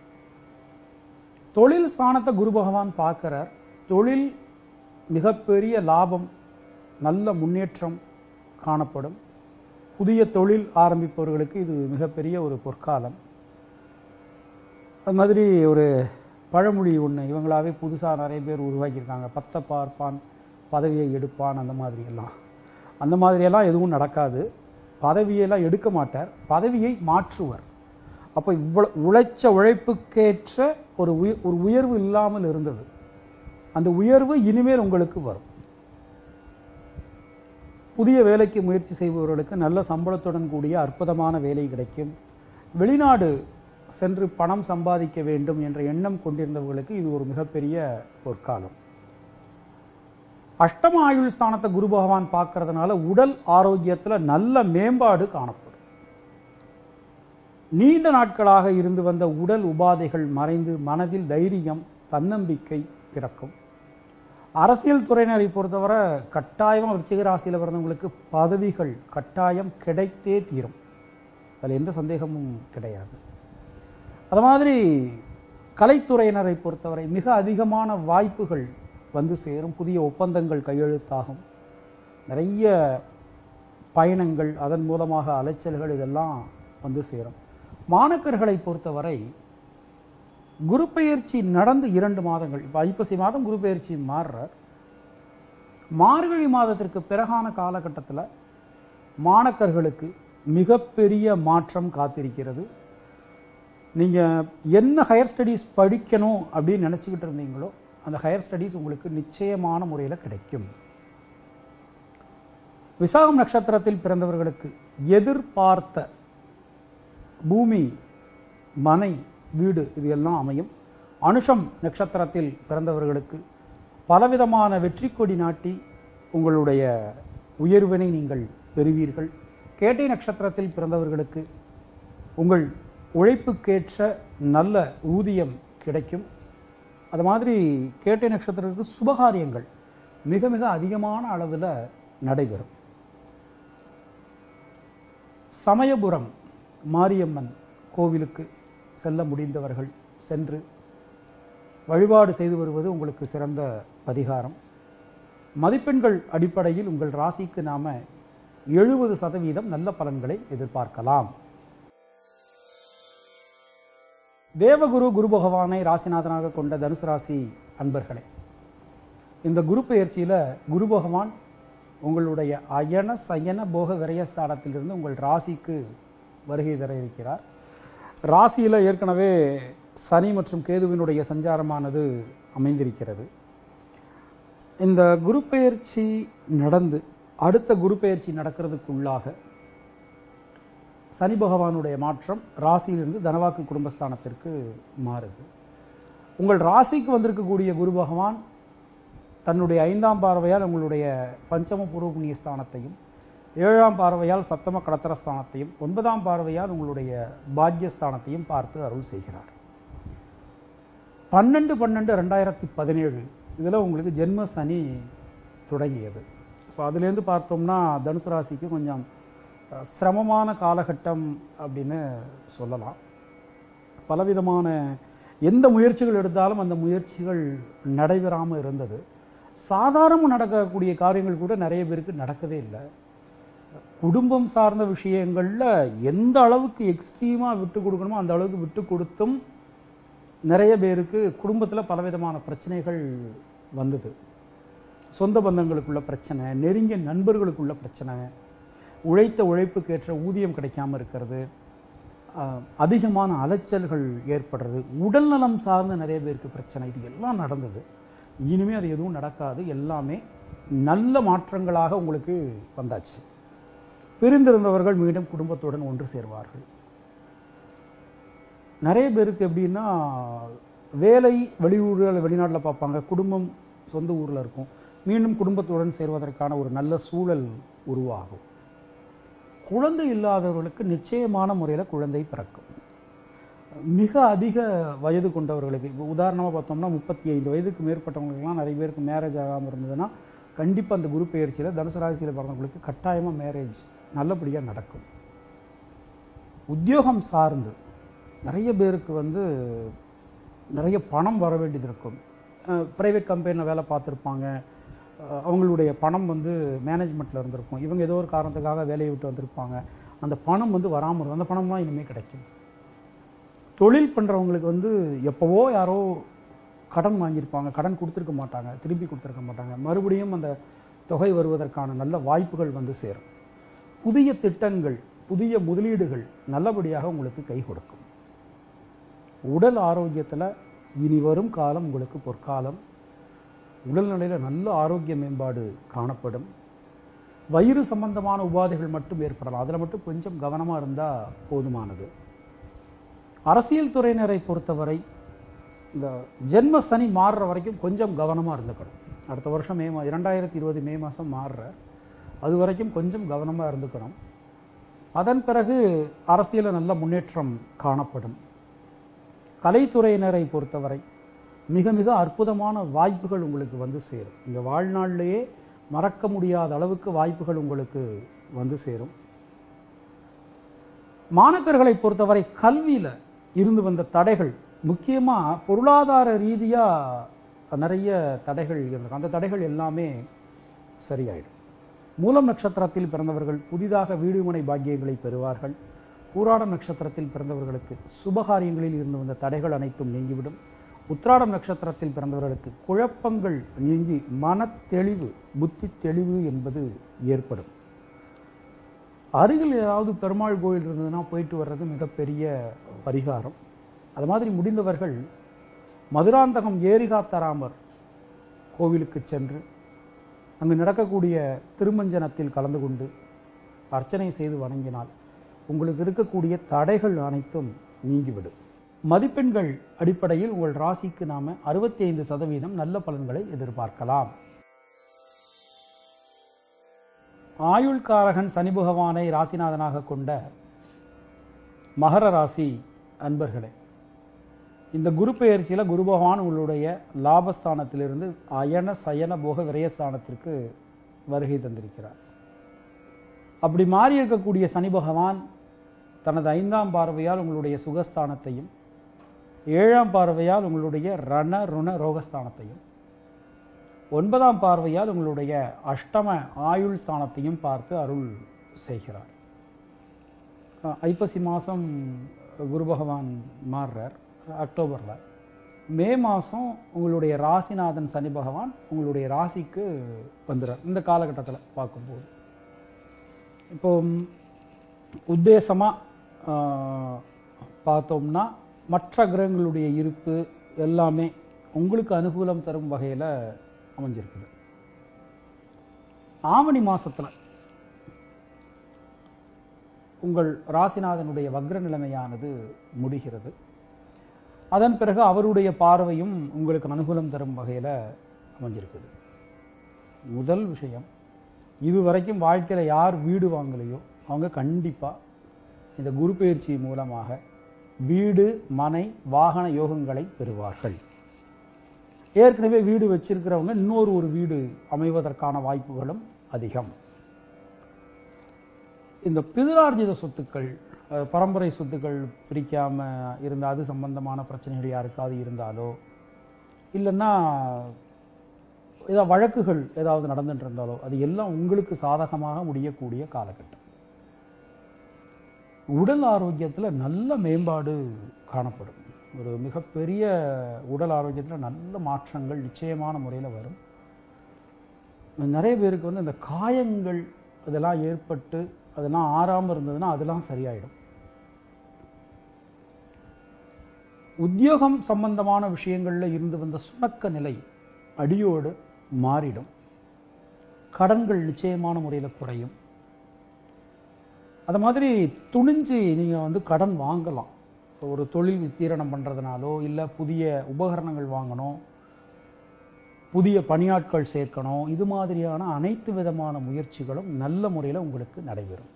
தொழில் ஸ்தானத்தை குரு பகவான் பார்க்கிறார் தொழில் மிகப்பெரிய லாபம் நல்ல முன்னேற்றம் காணப்படும் புதிய தொழில் ஆரம்பிப்பவர்களுக்கு இது மிகப்பெரிய ஒரு பொற்காலம் அது மாதிரி ஒரு பழமொழி ஒன்று இவங்களாவே புதுசாக நிறைய பேர் உருவாக்கியிருக்காங்க பத்தை பார்ப்பான் பதவியை எடுப்பான் அந்த மாதிரி எல்லாம் அந்த மாதிரியெல்லாம் எதுவும் நடக்காது பதவியெல்லாம் எடுக்க மாட்டார் பதவியை மாற்றுவர் அப்போ இவ்வளோ உழைச்ச உழைப்புக்கேற்ற ஒரு உய ஒரு உயர்வு இல்லாமல் இருந்தது அந்த உயர்வு இனிமேல் உங்களுக்கு வரும் புதிய வேலைக்கு முயற்சி செய்பவர்களுக்கு நல்ல சம்பளத்துடன் கூடிய அற்புதமான வேலை கிடைக்கும் வெளிநாடு சென்று பணம் சம்பாதிக்க வேண்டும் என்ற எண்ணம் கொண்டிருந்தவர்களுக்கு இது ஒரு மிகப்பெரிய பொற்காலம் அஷ்டம ஆயுள் ஸ்தானத்தை குரு பகவான் பார்க்கறதுனால உடல் ஆரோக்கியத்தில் நல்ல மேம்பாடு காணப்படும் நீண்ட நாட்களாக இருந்து வந்த உடல் உபாதைகள் மறைந்து மனதில் தைரியம் தன்னம்பிக்கை பிறக்கும் அரசியல் துறையினரை பொறுத்தவரை கட்டாயமாக விருச்சிக ராசியில் பிறந்தவங்களுக்கு பதவிகள் கட்டாயம் கிடைத்தே தீரும் அதில் எந்த சந்தேகமும் கிடையாது அது மாதிரி கலைத்துறையினரை பொறுத்தவரை மிக அதிகமான வாய்ப்புகள் வந்து சேரும் புதிய ஒப்பந்தங்கள் கையெழுத்தாகும் நிறைய பயணங்கள் அதன் மூலமாக அலைச்சல்கள் இதெல்லாம் வந்து சேரும் மாணக்கர்களை பொறுத்தவரை குரு பெயர்ச்சி நடந்து இரண்டு மாதங்கள் இப்போ ஐப்பசி மாதம் குரு பெயர்ச்சி மாறுறார் மார்கழி மாதத்திற்கு பிறகான காலகட்டத்தில் மாணக்கர்களுக்கு மிகப்பெரிய மாற்றம் காத்திருக்கிறது நீங்கள் என்ன ஹையர் ஸ்டடீஸ் படிக்கணும் அப்படின்னு நினச்சிக்கிட்டு இருந்தீங்களோ அந்த ஹையர் ஸ்டடீஸ் உங்களுக்கு நிச்சயமான முறையில் கிடைக்கும் விசாகம் நட்சத்திரத்தில் பிறந்தவர்களுக்கு எதிர்பார்த்த பூமி மனை வீடு இது எல்லாம் அமையும் அனுஷம் நட்சத்திரத்தில் பிறந்தவர்களுக்கு பலவிதமான வெற்றி கொடி நாட்டி உங்களுடைய உயர்வினை நீங்கள் பெறுவீர்கள் கேட்டை நட்சத்திரத்தில் பிறந்தவர்களுக்கு உங்கள் உழைப்புக்கேற்ற நல்ல ஊதியம் கிடைக்கும் அது மாதிரி கேட்டை நட்சத்திரத்துக்கு சுபகாரியங்கள் மிக மிக அதிகமான அளவில் நடைபெறும் சமயபுரம் மாரியம்மன் கோவிலுக்கு செல்ல முடிந்தவர்கள் சென்று வழிபாடு செய்து வருவது உங்களுக்கு சிறந்த பரிகாரம் மதிப்பெண்கள் அடிப்படையில் உங்கள் ராசிக்கு நாம எழுபது சதவீதம் நல்ல பலன்களை எதிர்பார்க்கலாம் தேவகுரு குரு பகவானை ராசிநாதனாக கொண்ட தனுசு ராசி அன்பர்களே இந்த குரு பெயர்ச்சியில் குரு பகவான் உங்களுடைய அயன சயன போக விரயஸ்தானத்திலிருந்து உங்கள் ராசிக்கு வருகை தர இருக்கிறார் ராசியில் ஏற்கனவே சனி மற்றும் கேதுவினுடைய சஞ்சாரமானது அமைந்திருக்கிறது இந்த குரு பெயர்ச்சி நடந்து அடுத்த குரு பெயர்ச்சி நடக்கிறதுக்குள்ளாக சனி பகவானுடைய மாற்றம் ராசியிலிருந்து தனவாக்கு குடும்பஸ்தானத்திற்கு மாறுது உங்கள் ராசிக்கு வந்திருக்கக்கூடிய குரு பகவான் தன்னுடைய ஐந்தாம் பார்வையால் உங்களுடைய பஞ்சம பூர்வ புண்ணிய ஸ்தானத்தையும் ஏழாம் பார்வையால் சப்தம கடத்தர ஸ்தானத்தையும் ஒன்பதாம் பார்வையால் உங்களுடைய பாக்யஸ்தானத்தையும் பார்த்து அருள் செய்கிறார் பன்னெண்டு பன்னெண்டு ரெண்டாயிரத்தி பதினேழு இதில் உங்களுக்கு ஜென்ம சனி தொடங்கியது ஸோ அதுலேருந்து பார்த்தோம்னா தனுசு ராசிக்கு கொஞ்சம் அஹ், சிரமமான காலகட்டம் அப்படின்னு சொல்லலாம் பலவிதமான எந்த முயற்சிகள் எடுத்தாலும் அந்த முயற்சிகள் நடைபெறாமல் இருந்தது சாதாரண நடக்கக்கூடிய காரியங்கள் கூட நிறைய பேருக்கு நடக்கவே இல்லை குடும்பம் சார்ந்த விஷயங்களில் எந்த அளவுக்கு எக்ஸ்ட்ரீமாக விட்டு கொடுக்கணுமோ அந்த அளவுக்கு விட்டு கொடுத்தும் நிறைய பேருக்கு குடும்பத்தில் பலவிதமான பிரச்சனைகள் வந்தது சொந்த பந்தங்களுக்குள்ள பிரச்சனை நெருங்கிய நண்பர்களுக்குள்ள பிரச்சனை உழைத்த உழைப்புக்கேற்ற ஊதியம் கிடைக்காம இருக்கிறது ஆஹ், அதிகமான அலைச்சல்கள் ஏற்படுறது உடல்நலம் சார்ந்த நிறைய பேருக்கு பிரச்சனை இது எல்லாம் நடந்தது இனிமே அது எதுவும் நடக்காது எல்லாமே நல்ல மாற்றங்களாக உங்களுக்கு வந்தாச்சு பிரிந்திருந்தவர்கள் மீண்டும் குடும்பத்துடன் ஒன்று சேர்வார்கள் நிறைய பேருக்கு எப்படின்னா வேலை வெளியூர்கள் வெளிநாட்டில் பார்ப்பாங்க குடும்பம் சொந்த ஊரில் இருக்கும் மீண்டும் குடும்பத்துடன் சேர்வதற்கான ஒரு நல்ல சூழல் உருவாகும் குழந்தை இல்லாதவர்களுக்கு நிச்சயமான முறையில் குழந்தை பிறக்கும் மிக அதிக வயது கொண்டவர்களுக்கு இப்போ உதாரணமாக பார்த்தோம்னா முப்பத்தி ஐந்து வயதுக்கு மேற்பட்டவங்களுக்குலாம் நிறைய பேருக்கு மேரேஜ் ஆகாமல் இருந்ததுன்னா கண்டிப்பாக அந்த குரு பெயர்ச்சியில் தனுசு ராசியில் பிறந்தவங்களுக்கு கட்டாயமாக மேரேஜ் நல்லபடியாக நடக்கும் உத்தியோகம் சார்ந்து நிறைய பேருக்கு வந்து நிறைய பணம் வர வேண்டியது இருக்கும் ப்ரைவேட் கம்பெனியில் வேலை பார்த்துருப்பாங்க அஹ் அவங்களுடைய பணம் வந்து மேனேஜ்மெண்ட்டில் இருந்திருக்கும் இவங்க ஏதோ ஒரு காரணத்துக்காக வேலையை விட்டு வந்திருப்பாங்க அந்த பணம் வந்து வராமல் இருக்கும் அந்த பணம்லாம் இனிமேல் கிடைக்கும் தொழில் பண்ணுறவங்களுக்கு வந்து எப்போவோ யாரோ கடன் வாங்கியிருப்பாங்க கடன் கொடுத்துருக்க மாட்டாங்க திருப்பி கொடுத்துருக்க மாட்டாங்க மறுபடியும் அந்த தொகை வருவதற்கான நல்ல வாய்ப்புகள் வந்து சேரும் புதிய திட்டங்கள் புதிய முதலீடுகள் நல்லபடியாக உங்களுக்கு கை கொடுக்கும் உடல் ஆரோக்கியத்தில் இனி வரும் காலம் உங்களுக்கு பொற்காலம் உடல்நிலையில் நல்ல ஆரோக்கிய மேம்பாடு காணப்படும் வயிறு சம்பந்தமான உபாதைகள் மட்டும் ஏற்படலாம் அதில் மட்டும் கொஞ்சம் கவனமாக இருந்தால் போதுமானது அரசியல் துறையினரை பொறுத்தவரை இந்த ஜென்ம சனி மாறுற வரைக்கும் கொஞ்சம் கவனமாக இருந்துக்கணும் அடுத்த வருஷம் மே மா இரண்டாயிரத்தி இருபது மே மாதம் மாறுற அது வரைக்கும் கொஞ்சம் கவனமாக இருந்துக்கணும் அதன் பிறகு அரசியலில் நல்ல முன்னேற்றம் காணப்படும் கலைத்துறையினரை பொறுத்தவரை மிக மிக அற்புதமான வாய்ப்புகள் உங்களுக்கு வந்து சேரும் இந்த வாழ்நாளிலேயே மறக்க முடியாத அளவுக்கு வாய்ப்புகள் உங்களுக்கு வந்து சேரும் மாணக்கர்களை பொறுத்தவரை கல்வியில் இருந்து வந்த தடைகள் முக்கியமாக பொருளாதார ரீதியாக நிறைய தடைகள் இருந்திருக்கு அந்த தடைகள் எல்லாமே சரியாயிடும் மூலம் நட்சத்திரத்தில் பிறந்தவர்கள் புதிதாக வீடு மனை பாக்கியங்களை பெறுவார்கள் பூராடம் நட்சத்திரத்தில் பிறந்தவர்களுக்கு சுபகாரியங்களில் இருந்து வந்த தடைகள் அனைத்தும் நீங்கிவிடும் உத்ராடம் நட்சத்திரத்தில் பிறந்தவர்களுக்கு குழப்பங்கள் நீங்கி மனத்தெளிவு புத்தி தெளிவு என்பது ஏற்படும் அருகில் ஏதாவது பெருமாள் கோயில் இருந்ததுன்னா போயிட்டு வர்றது மிகப்பெரிய பரிகாரம் அது மாதிரி முடிந்தவர்கள் மதுராந்தகம் ஏரிகாத்தராமர் கோவிலுக்கு சென்று அங்கு நடக்கக்கூடிய திருமஞ்சனத்தில் கலந்து கொண்டு அர்ச்சனை செய்து வணங்கினால் உங்களுக்கு இருக்கக்கூடிய தடைகள் அனைத்தும் நீங்கிவிடும் மதிப்பெண்கள் அடிப்படையில் உங்கள் ராசிக்கு நாம அறுபத்தி ஐந்து சதவீதம் நல்ல பலன்களை எதிர்பார்க்கலாம் ஆயுள்காரகன் சனி பகவானை ராசிநாதனாக கொண்ட மகர ராசி அன்பர்களே இந்த குரு பெயர்ச்சியில் குரு பகவான் உங்களுடைய லாபஸ்தானத்திலிருந்து அயன சயன போக விரயஸ்தானத்திற்கு வருகை தந்திருக்கிறார் அப்படி மாறி இருக்கக்கூடிய சனி பகவான் தனது ஐந்தாம் பார்வையால் உங்களுடைய சுகஸ்தானத்தையும் ஏழாம் பார்வையால் உங்களுடைய ரண ருண ரோகஸ்தானத்தையும் ஒன்பதாம் பார்வையால் உங்களுடைய அஷ்டம ஆயுள் ஸ்தானத்தையும் பார்த்து அருள் செய்கிறார் அஹ் ஐப்பசி மாதம் குரு பகவான் மாறுறார் அக்டோபரில் மே மாதம் உங்களுடைய ராசிநாதன் சனி பகவான் உங்களுடைய ராசிக்கு வந்துடுறார் இந்த காலகட்டத்தில் பார்க்கும்போது இப்போ உத்தேசமாக பார்த்தோம்னா மற்ற கிரகங்களுடைய இருப்பு எல்லாமே உங்களுக்கு அனுகூலம் தரும் வகையில் அமைஞ்சிருக்குது ஆவணி மாசத்துல உங்கள் ராசிநாதனுடைய வக்ர நிலைமையானது முடிகிறது அதன் பிறகு அவருடைய பார்வையும் உங்களுக்கு அனுகூலம் தரும் வகையில் அமைஞ்சிருக்குது முதல் விஷயம் இதுவரைக்கும் வாழ்க்கையில் யார் வீடு வாங்கலையோ அவங்க கண்டிப்பாக இந்த குரு பயிற்சி மூலமாக வீடு மனை வாகன யோகங்களை பெறுவார்கள் ஏற்கனவே வீடு வச்சிருக்கிறவங்க இன்னொரு ஒரு வீடு அமைவதற்கான வாய்ப்புகளும் அதிகம் இந்த பிதுரார்ஜித சொத்துக்கள் அஹ், பரம்பரை சொத்துக்கள் பிரிக்காம இருந்த அது சம்பந்தமான பிரச்சனைகள் யாருக்காவது இருந்தாலோ இல்லைன்னா ஏதாவது வழக்குகள் ஏதாவது நடந்துட்டு இருந்தாலோ அது எல்லாம் உங்களுக்கு சாதகமாக முடியக்கூடிய காலகட்டம் உடல் ஆரோக்கியத்தில் நல்ல மேம்பாடு காணப்படும் ஒரு மிகப்பெரிய உடல் ஆரோக்கியத்தில் நல்ல மாற்றங்கள் நிச்சயமான முறையில் வரும் நிறைய பேருக்கு வந்து இந்த காயங்கள் இதெல்லாம் ஏற்பட்டு அதெல்லாம் ஆறாமல் இருந்ததுன்னா அதெல்லாம் சரியாயிடும் உத்தியோகம் சம்பந்தமான விஷயங்களில் இருந்து வந்த சுணக்க நிலை அடியோடு மாறிடும் கடன்கள் நிச்சயமான முறையில் குறையும் அது மாதிரி துணிஞ்சு நீங்கள் வந்து கடன் வாங்கலாம் இப்போ ஒரு தொழில் விஸ்தீரணம் பண்ணுறதுனாலோ இல்லை புதிய உபகரணங்கள் வாங்கணும் புதிய பணியாட்கள் சேர்க்கணும் இது மாதிரியான அனைத்து விதமான முயற்சிகளும் நல்ல முறையில் உங்களுக்கு நடைபெறும்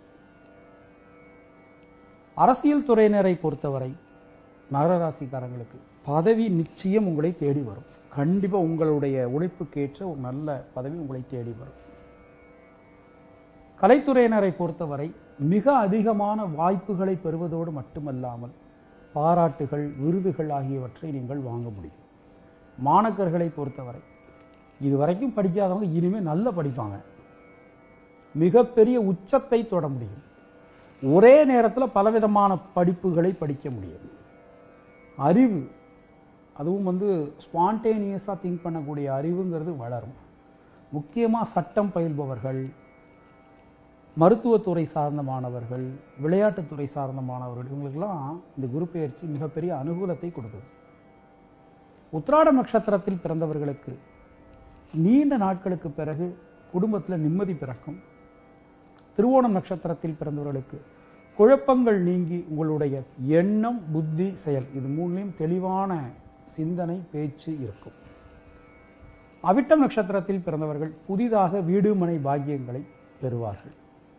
அரசியல் துறையினரை பொறுத்தவரை மகர ராசிக்காரங்களுக்கு பதவி நிச்சயம் உங்களை தேடி வரும் கண்டிப்பாக உங்களுடைய உழைப்புக்கேற்ற ஒரு நல்ல பதவி உங்களை தேடி வரும் கலைத்துறையினரை பொறுத்தவரை மிக அதிகமான வாய்ப்புகளை பெறுவதோடு மட்டுமல்லாமல் பாராட்டுகள் விருதுகள் ஆகியவற்றை நீங்கள் வாங்க முடியும் மாணக்கர்களை பொறுத்தவரை இதுவரைக்கும் படிக்காதவங்க இனிமேல் நல்ல படிப்பாங்க மிகப்பெரிய உச்சத்தை தொட முடியும் ஒரே நேரத்தில் பலவிதமான படிப்புகளை படிக்க முடியும் அறிவு அதுவும் வந்து ஸ்பான்டேனியஸாக திங்க் பண்ணக்கூடிய அறிவுங்கிறது வளரும் முக்கியமாக சட்டம் பயில்பவர்கள் மருத்துவத்துறை சார்ந்த மாணவர்கள் விளையாட்டுத்துறை சார்ந்த மாணவர்கள் இவங்களுக்கெல்லாம் இந்த குரு பெயர்ச்சி மிகப்பெரிய அனுகூலத்தை கொடுக்குது உத்திராட நட்சத்திரத்தில் பிறந்தவர்களுக்கு நீண்ட நாட்களுக்கு பிறகு குடும்பத்தில் நிம்மதி பிறக்கும் திருவோணம் நட்சத்திரத்தில் பிறந்தவர்களுக்கு குழப்பங்கள் நீங்கி உங்களுடைய எண்ணம் புத்தி செயல் இது மூணுலையும் தெளிவான சிந்தனை பேச்சு இருக்கும் அவிட்டம் நட்சத்திரத்தில் பிறந்தவர்கள் புதிதாக வீடு மனை பாக்கியங்களை பெறுவார்கள்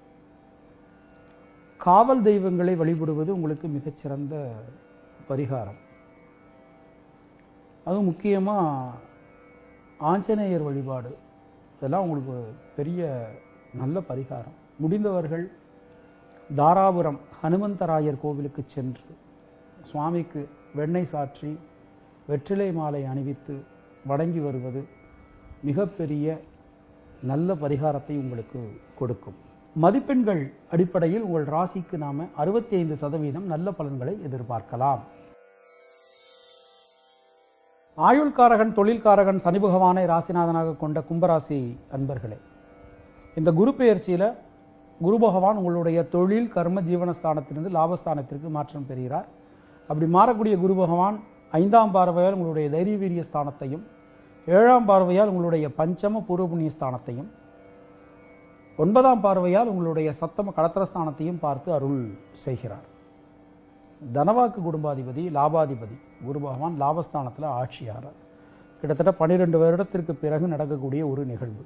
காவல் தெய்வங்களை வழிபடுவது உங்களுக்கு மிகச்சிறந்த பரிகாரம் அதுவும் முக்கியமாக ஆஞ்சநேயர் வழிபாடு இதெல்லாம் உங்களுக்கு பெரிய நல்ல பரிகாரம் முடிந்தவர்கள் தாராபுரம் ஹனுமந்தராயர் கோவிலுக்கு சென்று சுவாமிக்கு வெண்ணெய் சாற்றி வெற்றிலை மாலை அணிவித்து வணங்கி வருவது மிகப்பெரிய நல்ல பரிகாரத்தை உங்களுக்கு கொடுக்கும் மதிப்பெண்கள் அடிப்படையில் உங்கள் ராசிக்கு நாம அறுபத்தி ஐந்து சதவீதம் நல்ல பலன்களை எதிர்பார்க்கலாம் ஆயுள்காரகன் தொழில்காரகன் சனி பகவானை ராசிநாதனாக கொண்ட கும்பராசி அன்பர்களே இந்த குரு பெயர்ச்சியில் குரு பகவான் உங்களுடைய தொழில் கர்ம ஜீவனஸ்தானத்திலிருந்து லாபஸ்தானத்திற்கு மாற்றம் பெறுகிறார் அப்படி மாறக்கூடிய குரு பகவான் ஐந்தாம் பார்வையால் உங்களுடைய தைரிய வீரிய ஸ்தானத்தையும் ஏழாம் பார்வையால் உங்களுடைய பஞ்சம பூர்வ புண்ணிய ஸ்தானத்தையும் ஒன்பதாம் பார்வையால் உங்களுடைய சத்தம கடத்திரஸ்தானத்தையும் பார்த்து அருள் செய்கிறார் தனவாக்கு குடும்பாதிபதி லாபாதிபதி குரு பகவான் லாபஸ்தானத்தில் ஆட்சியாகிறார் கிட்டத்தட்ட பன்னிரெண்டு வருடத்திற்கு பிறகு நடக்கக்கூடிய ஒரு நிகழ்வு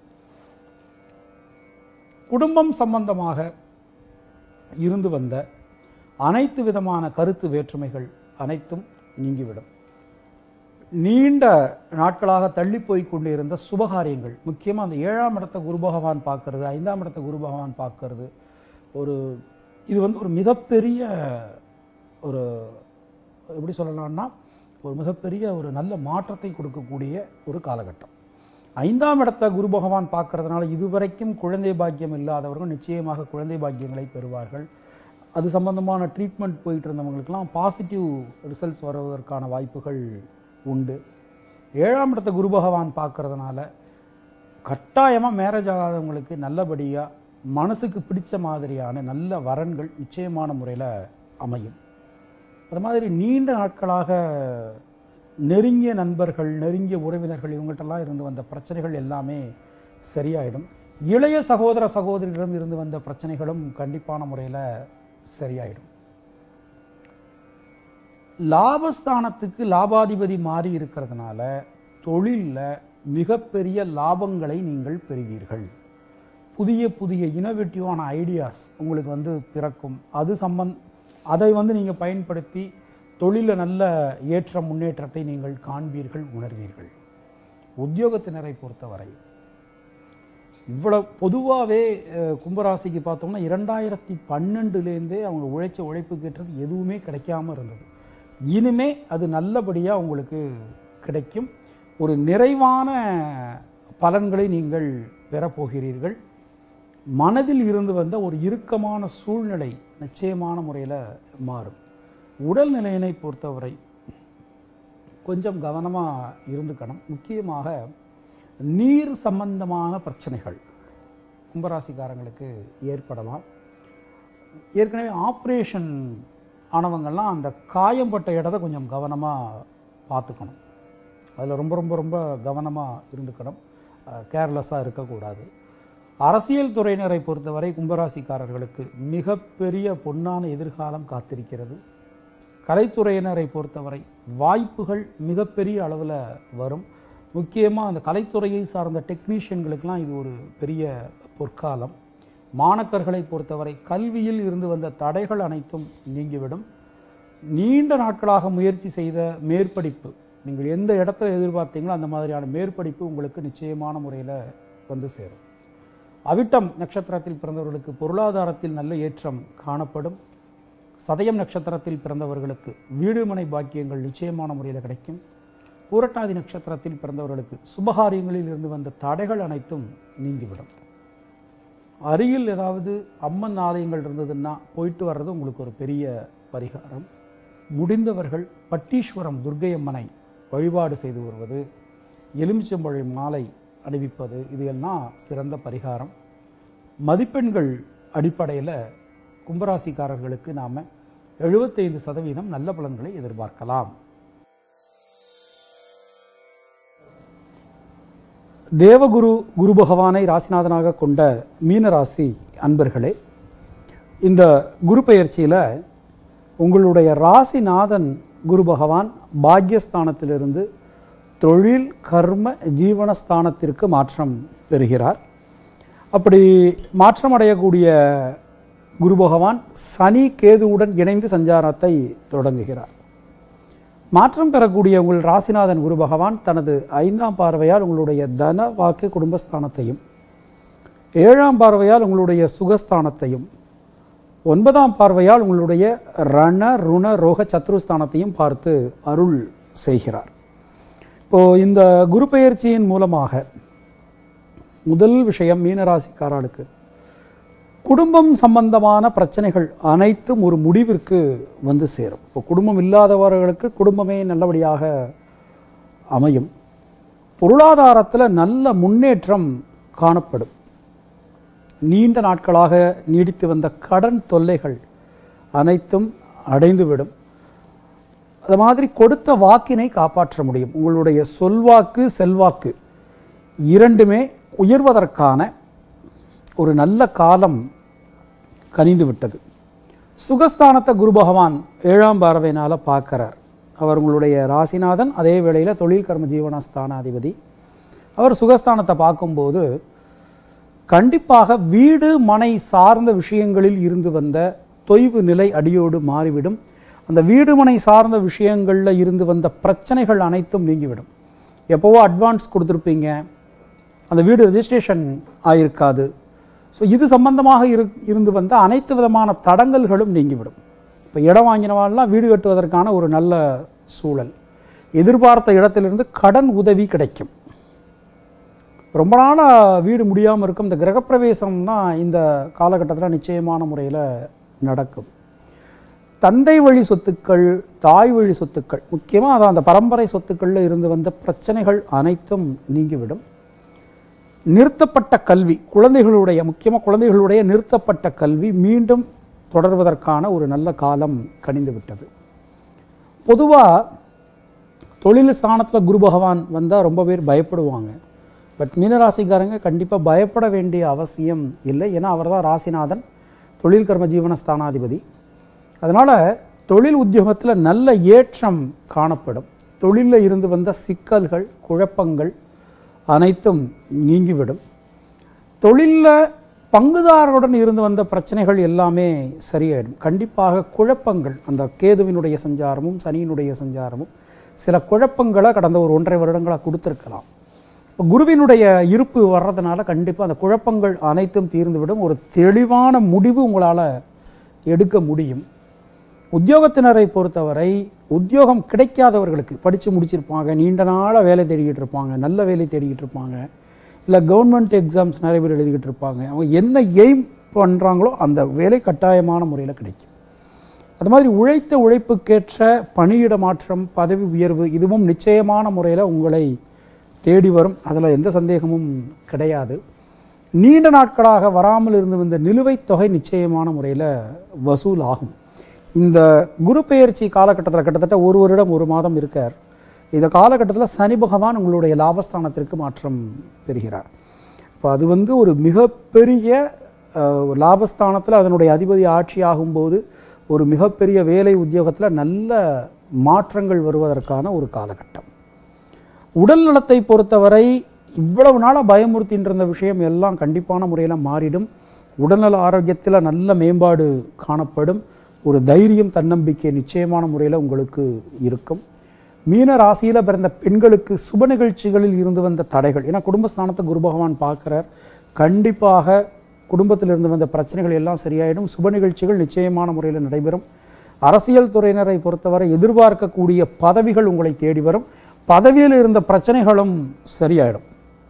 குடும்பம் சம்பந்தமாக இருந்து வந்த அனைத்து விதமான கருத்து வேற்றுமைகள் அனைத்தும் நீங்கிவிடும் நீண்ட நாட்களாக தள்ளி போய் கொண்டிருந்த சுபகாரியங்கள் முக்கியமாக அந்த ஏழாம் இடத்தை குரு பகவான் பார்க்கறது ஐந்தாம் இடத்தை குரு பகவான் பார்க்கறது ஒரு இது வந்து ஒரு மிகப்பெரிய ஒரு எப்படி சொல்லலாம்னா ஒரு மிகப்பெரிய ஒரு நல்ல மாற்றத்தை கொடுக்கக்கூடிய ஒரு காலகட்டம் ஐந்தாம் இடத்தை குரு பகவான் பார்க்கறதுனால இதுவரைக்கும் குழந்தை பாக்கியம் இல்லாதவர்கள் நிச்சயமாக குழந்தை பாக்கியங்களை பெறுவார்கள் அது சம்பந்தமான ட்ரீட்மெண்ட் போயிட்டு இருந்தவங்களுக்கெல்லாம் பாசிட்டிவ் ரிசல்ட்ஸ் வருவதற்கான வாய்ப்புகள் உண்டு ஏழாம் இடத்தை குரு பகவான் பார்க்கறதுனால கட்டாயமாக மேரேஜ் ஆகாதவங்களுக்கு நல்லபடியாக மனசுக்கு பிடிச்ச மாதிரியான நல்ல வரன்கள் நிச்சயமான முறையில் அமையும் அது மாதிரி நீண்ட நாட்களாக நெருங்கிய நண்பர்கள் நெருங்கிய உறவினர்கள் இவங்கள்ட்டெல்லாம் இருந்து வந்த பிரச்சனைகள் எல்லாமே சரியாயிடும் இளைய சகோதர சகோதரிகளிடம் இருந்து வந்த பிரச்சனைகளும் கண்டிப்பான முறையில் சரியாயிடும் லாபஸ்தானத்துக்கு லாபாதிபதி மாறி இருக்கிறதுனால தொழிலில் மிகப்பெரிய லாபங்களை நீங்கள் பெறுவீர்கள் புதிய புதிய இனோவேட்டிவான ஐடியாஸ் உங்களுக்கு வந்து பிறக்கும் அது சம்பந் அதை வந்து நீங்கள் பயன்படுத்தி தொழிலில் நல்ல ஏற்ற முன்னேற்றத்தை நீங்கள் காண்பீர்கள் உணர்வீர்கள் உத்தியோகத்தினரை பொறுத்தவரை இவ்வளவு பொதுவாகவே கும்பராசிக்கு பார்த்தோம்னா இரண்டாயிரத்தி பன்னெண்டுலேருந்தே அவங்க உழைச்ச உழைப்புக்கேற்றது எதுவுமே கிடைக்காம இருந்தது இனிமே அது நல்லபடியாக உங்களுக்கு கிடைக்கும் ஒரு நிறைவான பலன்களை நீங்கள் பெறப்போகிறீர்கள் மனதில் இருந்து வந்த ஒரு இறுக்கமான சூழ்நிலை நிச்சயமான முறையில் மாறும் உடல்நிலையினை பொறுத்தவரை கொஞ்சம் கவனமாக இருந்துக்கணும் முக்கியமாக நீர் சம்பந்தமான பிரச்சனைகள் கும்பராசிக்காரங்களுக்கு ஏற்படலாம் ஏற்கனவே ஆப்ரேஷன் ஆனவங்கள்லாம் அந்த காயம்பட்ட இடத்த கொஞ்சம் கவனமாக பார்த்துக்கணும் அதில் ரொம்ப ரொம்ப ரொம்ப கவனமாக இருந்துக்கணும் கேர்லெஸ்ஸாக இருக்கக்கூடாது அரசியல் துறையினரை பொறுத்தவரை கும்பராசிக்காரர்களுக்கு மிகப்பெரிய பொன்னான எதிர்காலம் காத்திருக்கிறது கலைத்துறையினரை பொறுத்தவரை வாய்ப்புகள் மிகப்பெரிய அளவில் வரும் முக்கியமாக அந்த கலைத்துறையை சார்ந்த டெக்னீஷியன்களுக்கெல்லாம் இது ஒரு பெரிய பொற்காலம் மாணக்கர்களை பொறுத்தவரை கல்வியில் இருந்து வந்த தடைகள் அனைத்தும் நீங்கிவிடும் நீண்ட நாட்களாக முயற்சி செய்த மேற்படிப்பு நீங்கள் எந்த இடத்துல எதிர்பார்த்தீங்களோ அந்த மாதிரியான மேற்படிப்பு உங்களுக்கு நிச்சயமான முறையில் வந்து சேரும் அவிட்டம் நட்சத்திரத்தில் பிறந்தவர்களுக்கு பொருளாதாரத்தில் நல்ல ஏற்றம் காணப்படும் சதயம் நட்சத்திரத்தில் பிறந்தவர்களுக்கு வீடுமனை பாக்கியங்கள் நிச்சயமான முறையில் கிடைக்கும் பூரட்டாதி நட்சத்திரத்தில் பிறந்தவர்களுக்கு சுபகாரியங்களில் இருந்து வந்த தடைகள் அனைத்தும் நீங்கிவிடும் அருகில் ஏதாவது அம்மன் ஆலயங்கள் இருந்ததுன்னா போயிட்டு வர்றது உங்களுக்கு ஒரு பெரிய பரிகாரம் முடிந்தவர்கள் பட்டீஸ்வரம் துர்க்கை அம்மனை வழிபாடு செய்து வருவது எலுமிச்சம்பழை மாலை அணிவிப்பது இது எல்லாம் சிறந்த பரிகாரம் மதிப்பெண்கள் அடிப்படையில் கும்பராசிக்காரர்களுக்கு நாம் எழுபத்தைந்து சதவீதம் நல்ல பலன்களை எதிர்பார்க்கலாம் தேவகுரு குரு பகவானை ராசிநாதனாக கொண்ட மீனராசி அன்பர்களே இந்த குரு பெயர்ச்சியில் உங்களுடைய ராசிநாதன் குரு பகவான் பாக்யஸ்தானத்திலிருந்து தொழில் கர்ம ஜீவனஸ்தானத்திற்கு மாற்றம் பெறுகிறார் அப்படி மாற்றம் அடையக்கூடிய குரு பகவான் சனி கேதுவுடன் இணைந்து சஞ்சாரத்தை தொடங்குகிறார் மாற்றம் பெறக்கூடிய உங்கள் ராசிநாதன் குரு பகவான் தனது ஐந்தாம் பார்வையால் உங்களுடைய தன வாக்கு குடும்பஸ்தானத்தையும் ஏழாம் பார்வையால் உங்களுடைய சுகஸ்தானத்தையும் ஒன்பதாம் பார்வையால் உங்களுடைய ரண ருண ரோக சத்ருஸ்தானத்தையும் பார்த்து அருள் செய்கிறார் இப்போது இந்த குரு பெயர்ச்சியின் மூலமாக முதல் விஷயம் மீனராசிக்காரர்களுக்கு குடும்பம் சம்பந்தமான பிரச்சனைகள் அனைத்தும் ஒரு முடிவிற்கு வந்து சேரும் இப்போ குடும்பம் இல்லாதவர்களுக்கு குடும்பமே நல்லபடியாக அமையும் பொருளாதாரத்தில் நல்ல முன்னேற்றம் காணப்படும் நீண்ட நாட்களாக நீடித்து வந்த கடன் தொல்லைகள் அனைத்தும் அடைந்துவிடும் அது மாதிரி கொடுத்த வாக்கினை காப்பாற்ற முடியும் உங்களுடைய சொல்வாக்கு செல்வாக்கு இரண்டுமே உயர்வதற்கான ஒரு நல்ல காலம் கனிந்து விட்டது சுகஸ்தானத்தை குரு பகவான் ஏழாம் பார்வையினால் பார்க்கறார் அவர் உங்களுடைய ராசிநாதன் அதே வேளையில் தொழில் கர்ம ஜீவனஸ்தானாதிபதி அவர் சுகஸ்தானத்தை பார்க்கும்போது கண்டிப்பாக வீடு மனை சார்ந்த விஷயங்களில் இருந்து வந்த தொய்வு நிலை அடியோடு மாறிவிடும் அந்த வீடு மனை சார்ந்த விஷயங்களில் இருந்து வந்த பிரச்சனைகள் அனைத்தும் நீங்கிவிடும் எப்போவோ அட்வான்ஸ் கொடுத்துருப்பீங்க அந்த வீடு ரெஜிஸ்ட்ரேஷன் ஆயிருக்காது ஸோ இது சம்பந்தமாக இரு இருந்து வந்த அனைத்து விதமான தடங்கல்களும் நீங்கிவிடும் இப்போ இடம் வாங்கினவாள்லாம் வீடு கட்டுவதற்கான ஒரு நல்ல சூழல் எதிர்பார்த்த இடத்திலிருந்து கடன் உதவி கிடைக்கும் ரொம்ப நாளாக வீடு முடியாமல் இருக்கும் இந்த கிரகப்பிரவேசம்னா இந்த காலகட்டத்தில் நிச்சயமான முறையில் நடக்கும் தந்தை வழி சொத்துக்கள் தாய் வழி சொத்துக்கள் முக்கியமாக அதான் அந்த பரம்பரை சொத்துக்களில் இருந்து வந்த பிரச்சனைகள் அனைத்தும் நீங்கிவிடும் நிறுத்தப்பட்ட கல்வி குழந்தைகளுடைய முக்கியமாக குழந்தைகளுடைய நிறுத்தப்பட்ட கல்வி மீண்டும் தொடர்வதற்கான ஒரு நல்ல காலம் கனிந்து விட்டது பொதுவாக தொழில் ஸ்தானத்தில் குரு பகவான் வந்தால் ரொம்ப பேர் பயப்படுவாங்க பட் மீனராசிக்காரங்க கண்டிப்பாக பயப்பட வேண்டிய அவசியம் இல்லை ஏன்னா அவர் தான் ராசிநாதன் தொழில் கர்ம ஜீவன ஸ்தானாதிபதி அதனால் தொழில் உத்தியோகத்தில் நல்ல ஏற்றம் காணப்படும் தொழிலில் இருந்து வந்த சிக்கல்கள் குழப்பங்கள் அனைத்தும் நீங்கிவிடும் தொழிலில் பங்குதாரருடன் இருந்து வந்த பிரச்சனைகள் எல்லாமே சரியாயிடும் கண்டிப்பாக குழப்பங்கள் அந்த கேதுவினுடைய சஞ்சாரமும் சனியினுடைய சஞ்சாரமும் சில குழப்பங்களை கடந்த ஒரு ஒன்றரை வருடங்களாக கொடுத்துருக்கலாம் இப்போ குருவினுடைய இருப்பு வர்றதுனால கண்டிப்பாக அந்த குழப்பங்கள் அனைத்தும் தீர்ந்துவிடும் ஒரு தெளிவான முடிவு உங்களால் எடுக்க முடியும் உத்தியோகத்தினரை பொறுத்தவரை உத்தியோகம் கிடைக்காதவர்களுக்கு படித்து முடிச்சிருப்பாங்க நீண்ட நாளாக வேலை தேடிக்கிட்டு இருப்பாங்க நல்ல வேலை தேடிக்கிட்டு இருப்பாங்க இல்லை கவர்மெண்ட் எக்ஸாம்ஸ் நிறைய பேர் எழுதிக்கிட்டு இருப்பாங்க அவங்க என்ன எய்ம் பண்ணுறாங்களோ அந்த வேலை கட்டாயமான முறையில் கிடைக்கும் அது மாதிரி உழைத்த உழைப்புக்கேற்ற பணியிட மாற்றம் பதவி உயர்வு இதுவும் நிச்சயமான முறையில் உங்களை தேடி வரும் அதில் எந்த சந்தேகமும் கிடையாது நீண்ட நாட்களாக வராமல் இருந்து வந்த நிலுவைத் தொகை நிச்சயமான முறையில் வசூல் ஆகும் இந்த குரு பெயர்ச்சி காலகட்டத்தில் கிட்டத்தட்ட ஒரு வருடம் ஒரு மாதம் இருக்கார் இந்த காலகட்டத்தில் சனி பகவான் உங்களுடைய லாபஸ்தானத்திற்கு மாற்றம் பெறுகிறார் இப்போ அது வந்து ஒரு மிகப்பெரிய அஹ், ஒரு லாபஸ்தானத்தில் அதனுடைய அதிபதி ஆட்சி ஆகும்போது ஒரு மிகப்பெரிய வேலை உத்தியோகத்தில் நல்ல மாற்றங்கள் வருவதற்கான ஒரு காலகட்டம் உடல் நலத்தை பொறுத்தவரை இவ்வளவு நாளாக பயமுறுத்தின்னு இருந்த விஷயம் எல்லாம் கண்டிப்பான முறையில் மாறிடும் உடல்நல ஆரோக்கியத்தில் நல்ல மேம்பாடு காணப்படும் ஒரு தைரியம் தன்னம்பிக்கை நிச்சயமான முறையில் உங்களுக்கு இருக்கும் மீன ராசியில் பிறந்த பெண்களுக்கு சுப நிகழ்ச்சிகளில் இருந்து வந்த தடைகள் ஏன்னா குடும்பஸ்தானத்தை குரு பகவான் பார்க்குறார் கண்டிப்பாக குடும்பத்தில் இருந்து வந்த பிரச்சனைகள் எல்லாம் சரியாயிடும் சுப நிகழ்ச்சிகள் நிச்சயமான முறையில் நடைபெறும் அரசியல் துறையினரை பொறுத்தவரை எதிர்பார்க்கக்கூடிய பதவிகள் உங்களை தேடி வரும் பதவியில் இருந்த பிரச்சனைகளும் சரியாயிடும்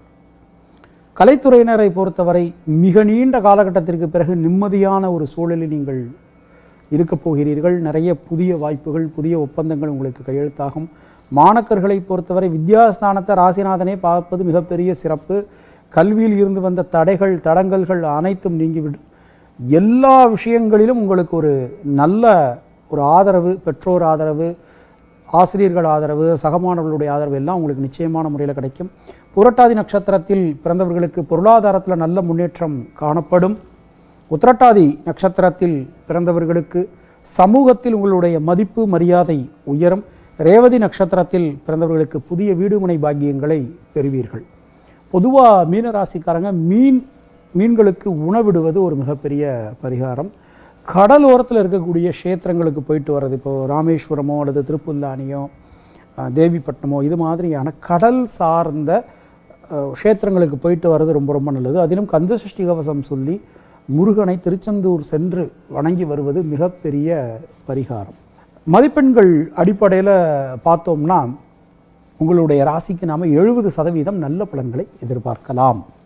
கலைத்துறையினரை பொறுத்தவரை மிக நீண்ட காலகட்டத்திற்கு பிறகு நிம்மதியான ஒரு சூழலில் நீங்கள் இருக்கப் போகிறீர்கள் நிறைய புதிய வாய்ப்புகள் புதிய ஒப்பந்தங்கள் உங்களுக்கு கையெழுத்தாகும் மாணக்கர்களை பொறுத்தவரை வித்யாஸ்தானத்தை ராசிநாதனே பார்ப்பது மிகப்பெரிய சிறப்பு கல்வியில் இருந்து வந்த தடைகள் தடங்கல்கள் அனைத்தும் நீங்கிவிடும் எல்லா விஷயங்களிலும் உங்களுக்கு ஒரு நல்ல ஒரு ஆதரவு பெற்றோர் ஆதரவு ஆசிரியர்கள் ஆதரவு சகமானவர்களுடைய ஆதரவு எல்லாம் உங்களுக்கு நிச்சயமான முறையில் கிடைக்கும் புரட்டாதி நட்சத்திரத்தில் பிறந்தவர்களுக்கு பொருளாதாரத்தில் நல்ல முன்னேற்றம் காணப்படும் உத்திரட்டாதி நட்சத்திரத்தில் பிறந்தவர்களுக்கு சமூகத்தில் உங்களுடைய மதிப்பு மரியாதை உயரும் ரேவதி நட்சத்திரத்தில் பிறந்தவர்களுக்கு புதிய வீடுமனை பாக்கியங்களை பெறுவீர்கள் பொதுவாக மீனராசிக்காரங்க மீன் மீன்களுக்கு உணவிடுவது ஒரு மிகப்பெரிய பரிகாரம் கடலோரத்தில் இருக்கக்கூடிய க்ஷேத்திரங்களுக்கு போயிட்டு வர்றது இப்போ ராமேஸ்வரமோ அல்லது திருப்புல்லானியோ அஹ், தேவிப்பட்டினமோ இது மாதிரியான கடல் சார்ந்த அஹ், க்ஷேத்திரங்களுக்கு போயிட்டு வர்றது ரொம்ப ரொம்ப நல்லது அதிலும் கந்தசஷ்டி கவசம் சொல்லி முருகனை திருச்செந்தூர் சென்று வணங்கி வருவது மிகப்பெரிய பரிகாரம் மதிப்பெண்கள் அடிப்படையில் பார்த்தோம்னா உங்களுடைய ராசிக்கு நாம் எழுபது சதவீதம் நல்ல பலன்களை எதிர்பார்க்கலாம்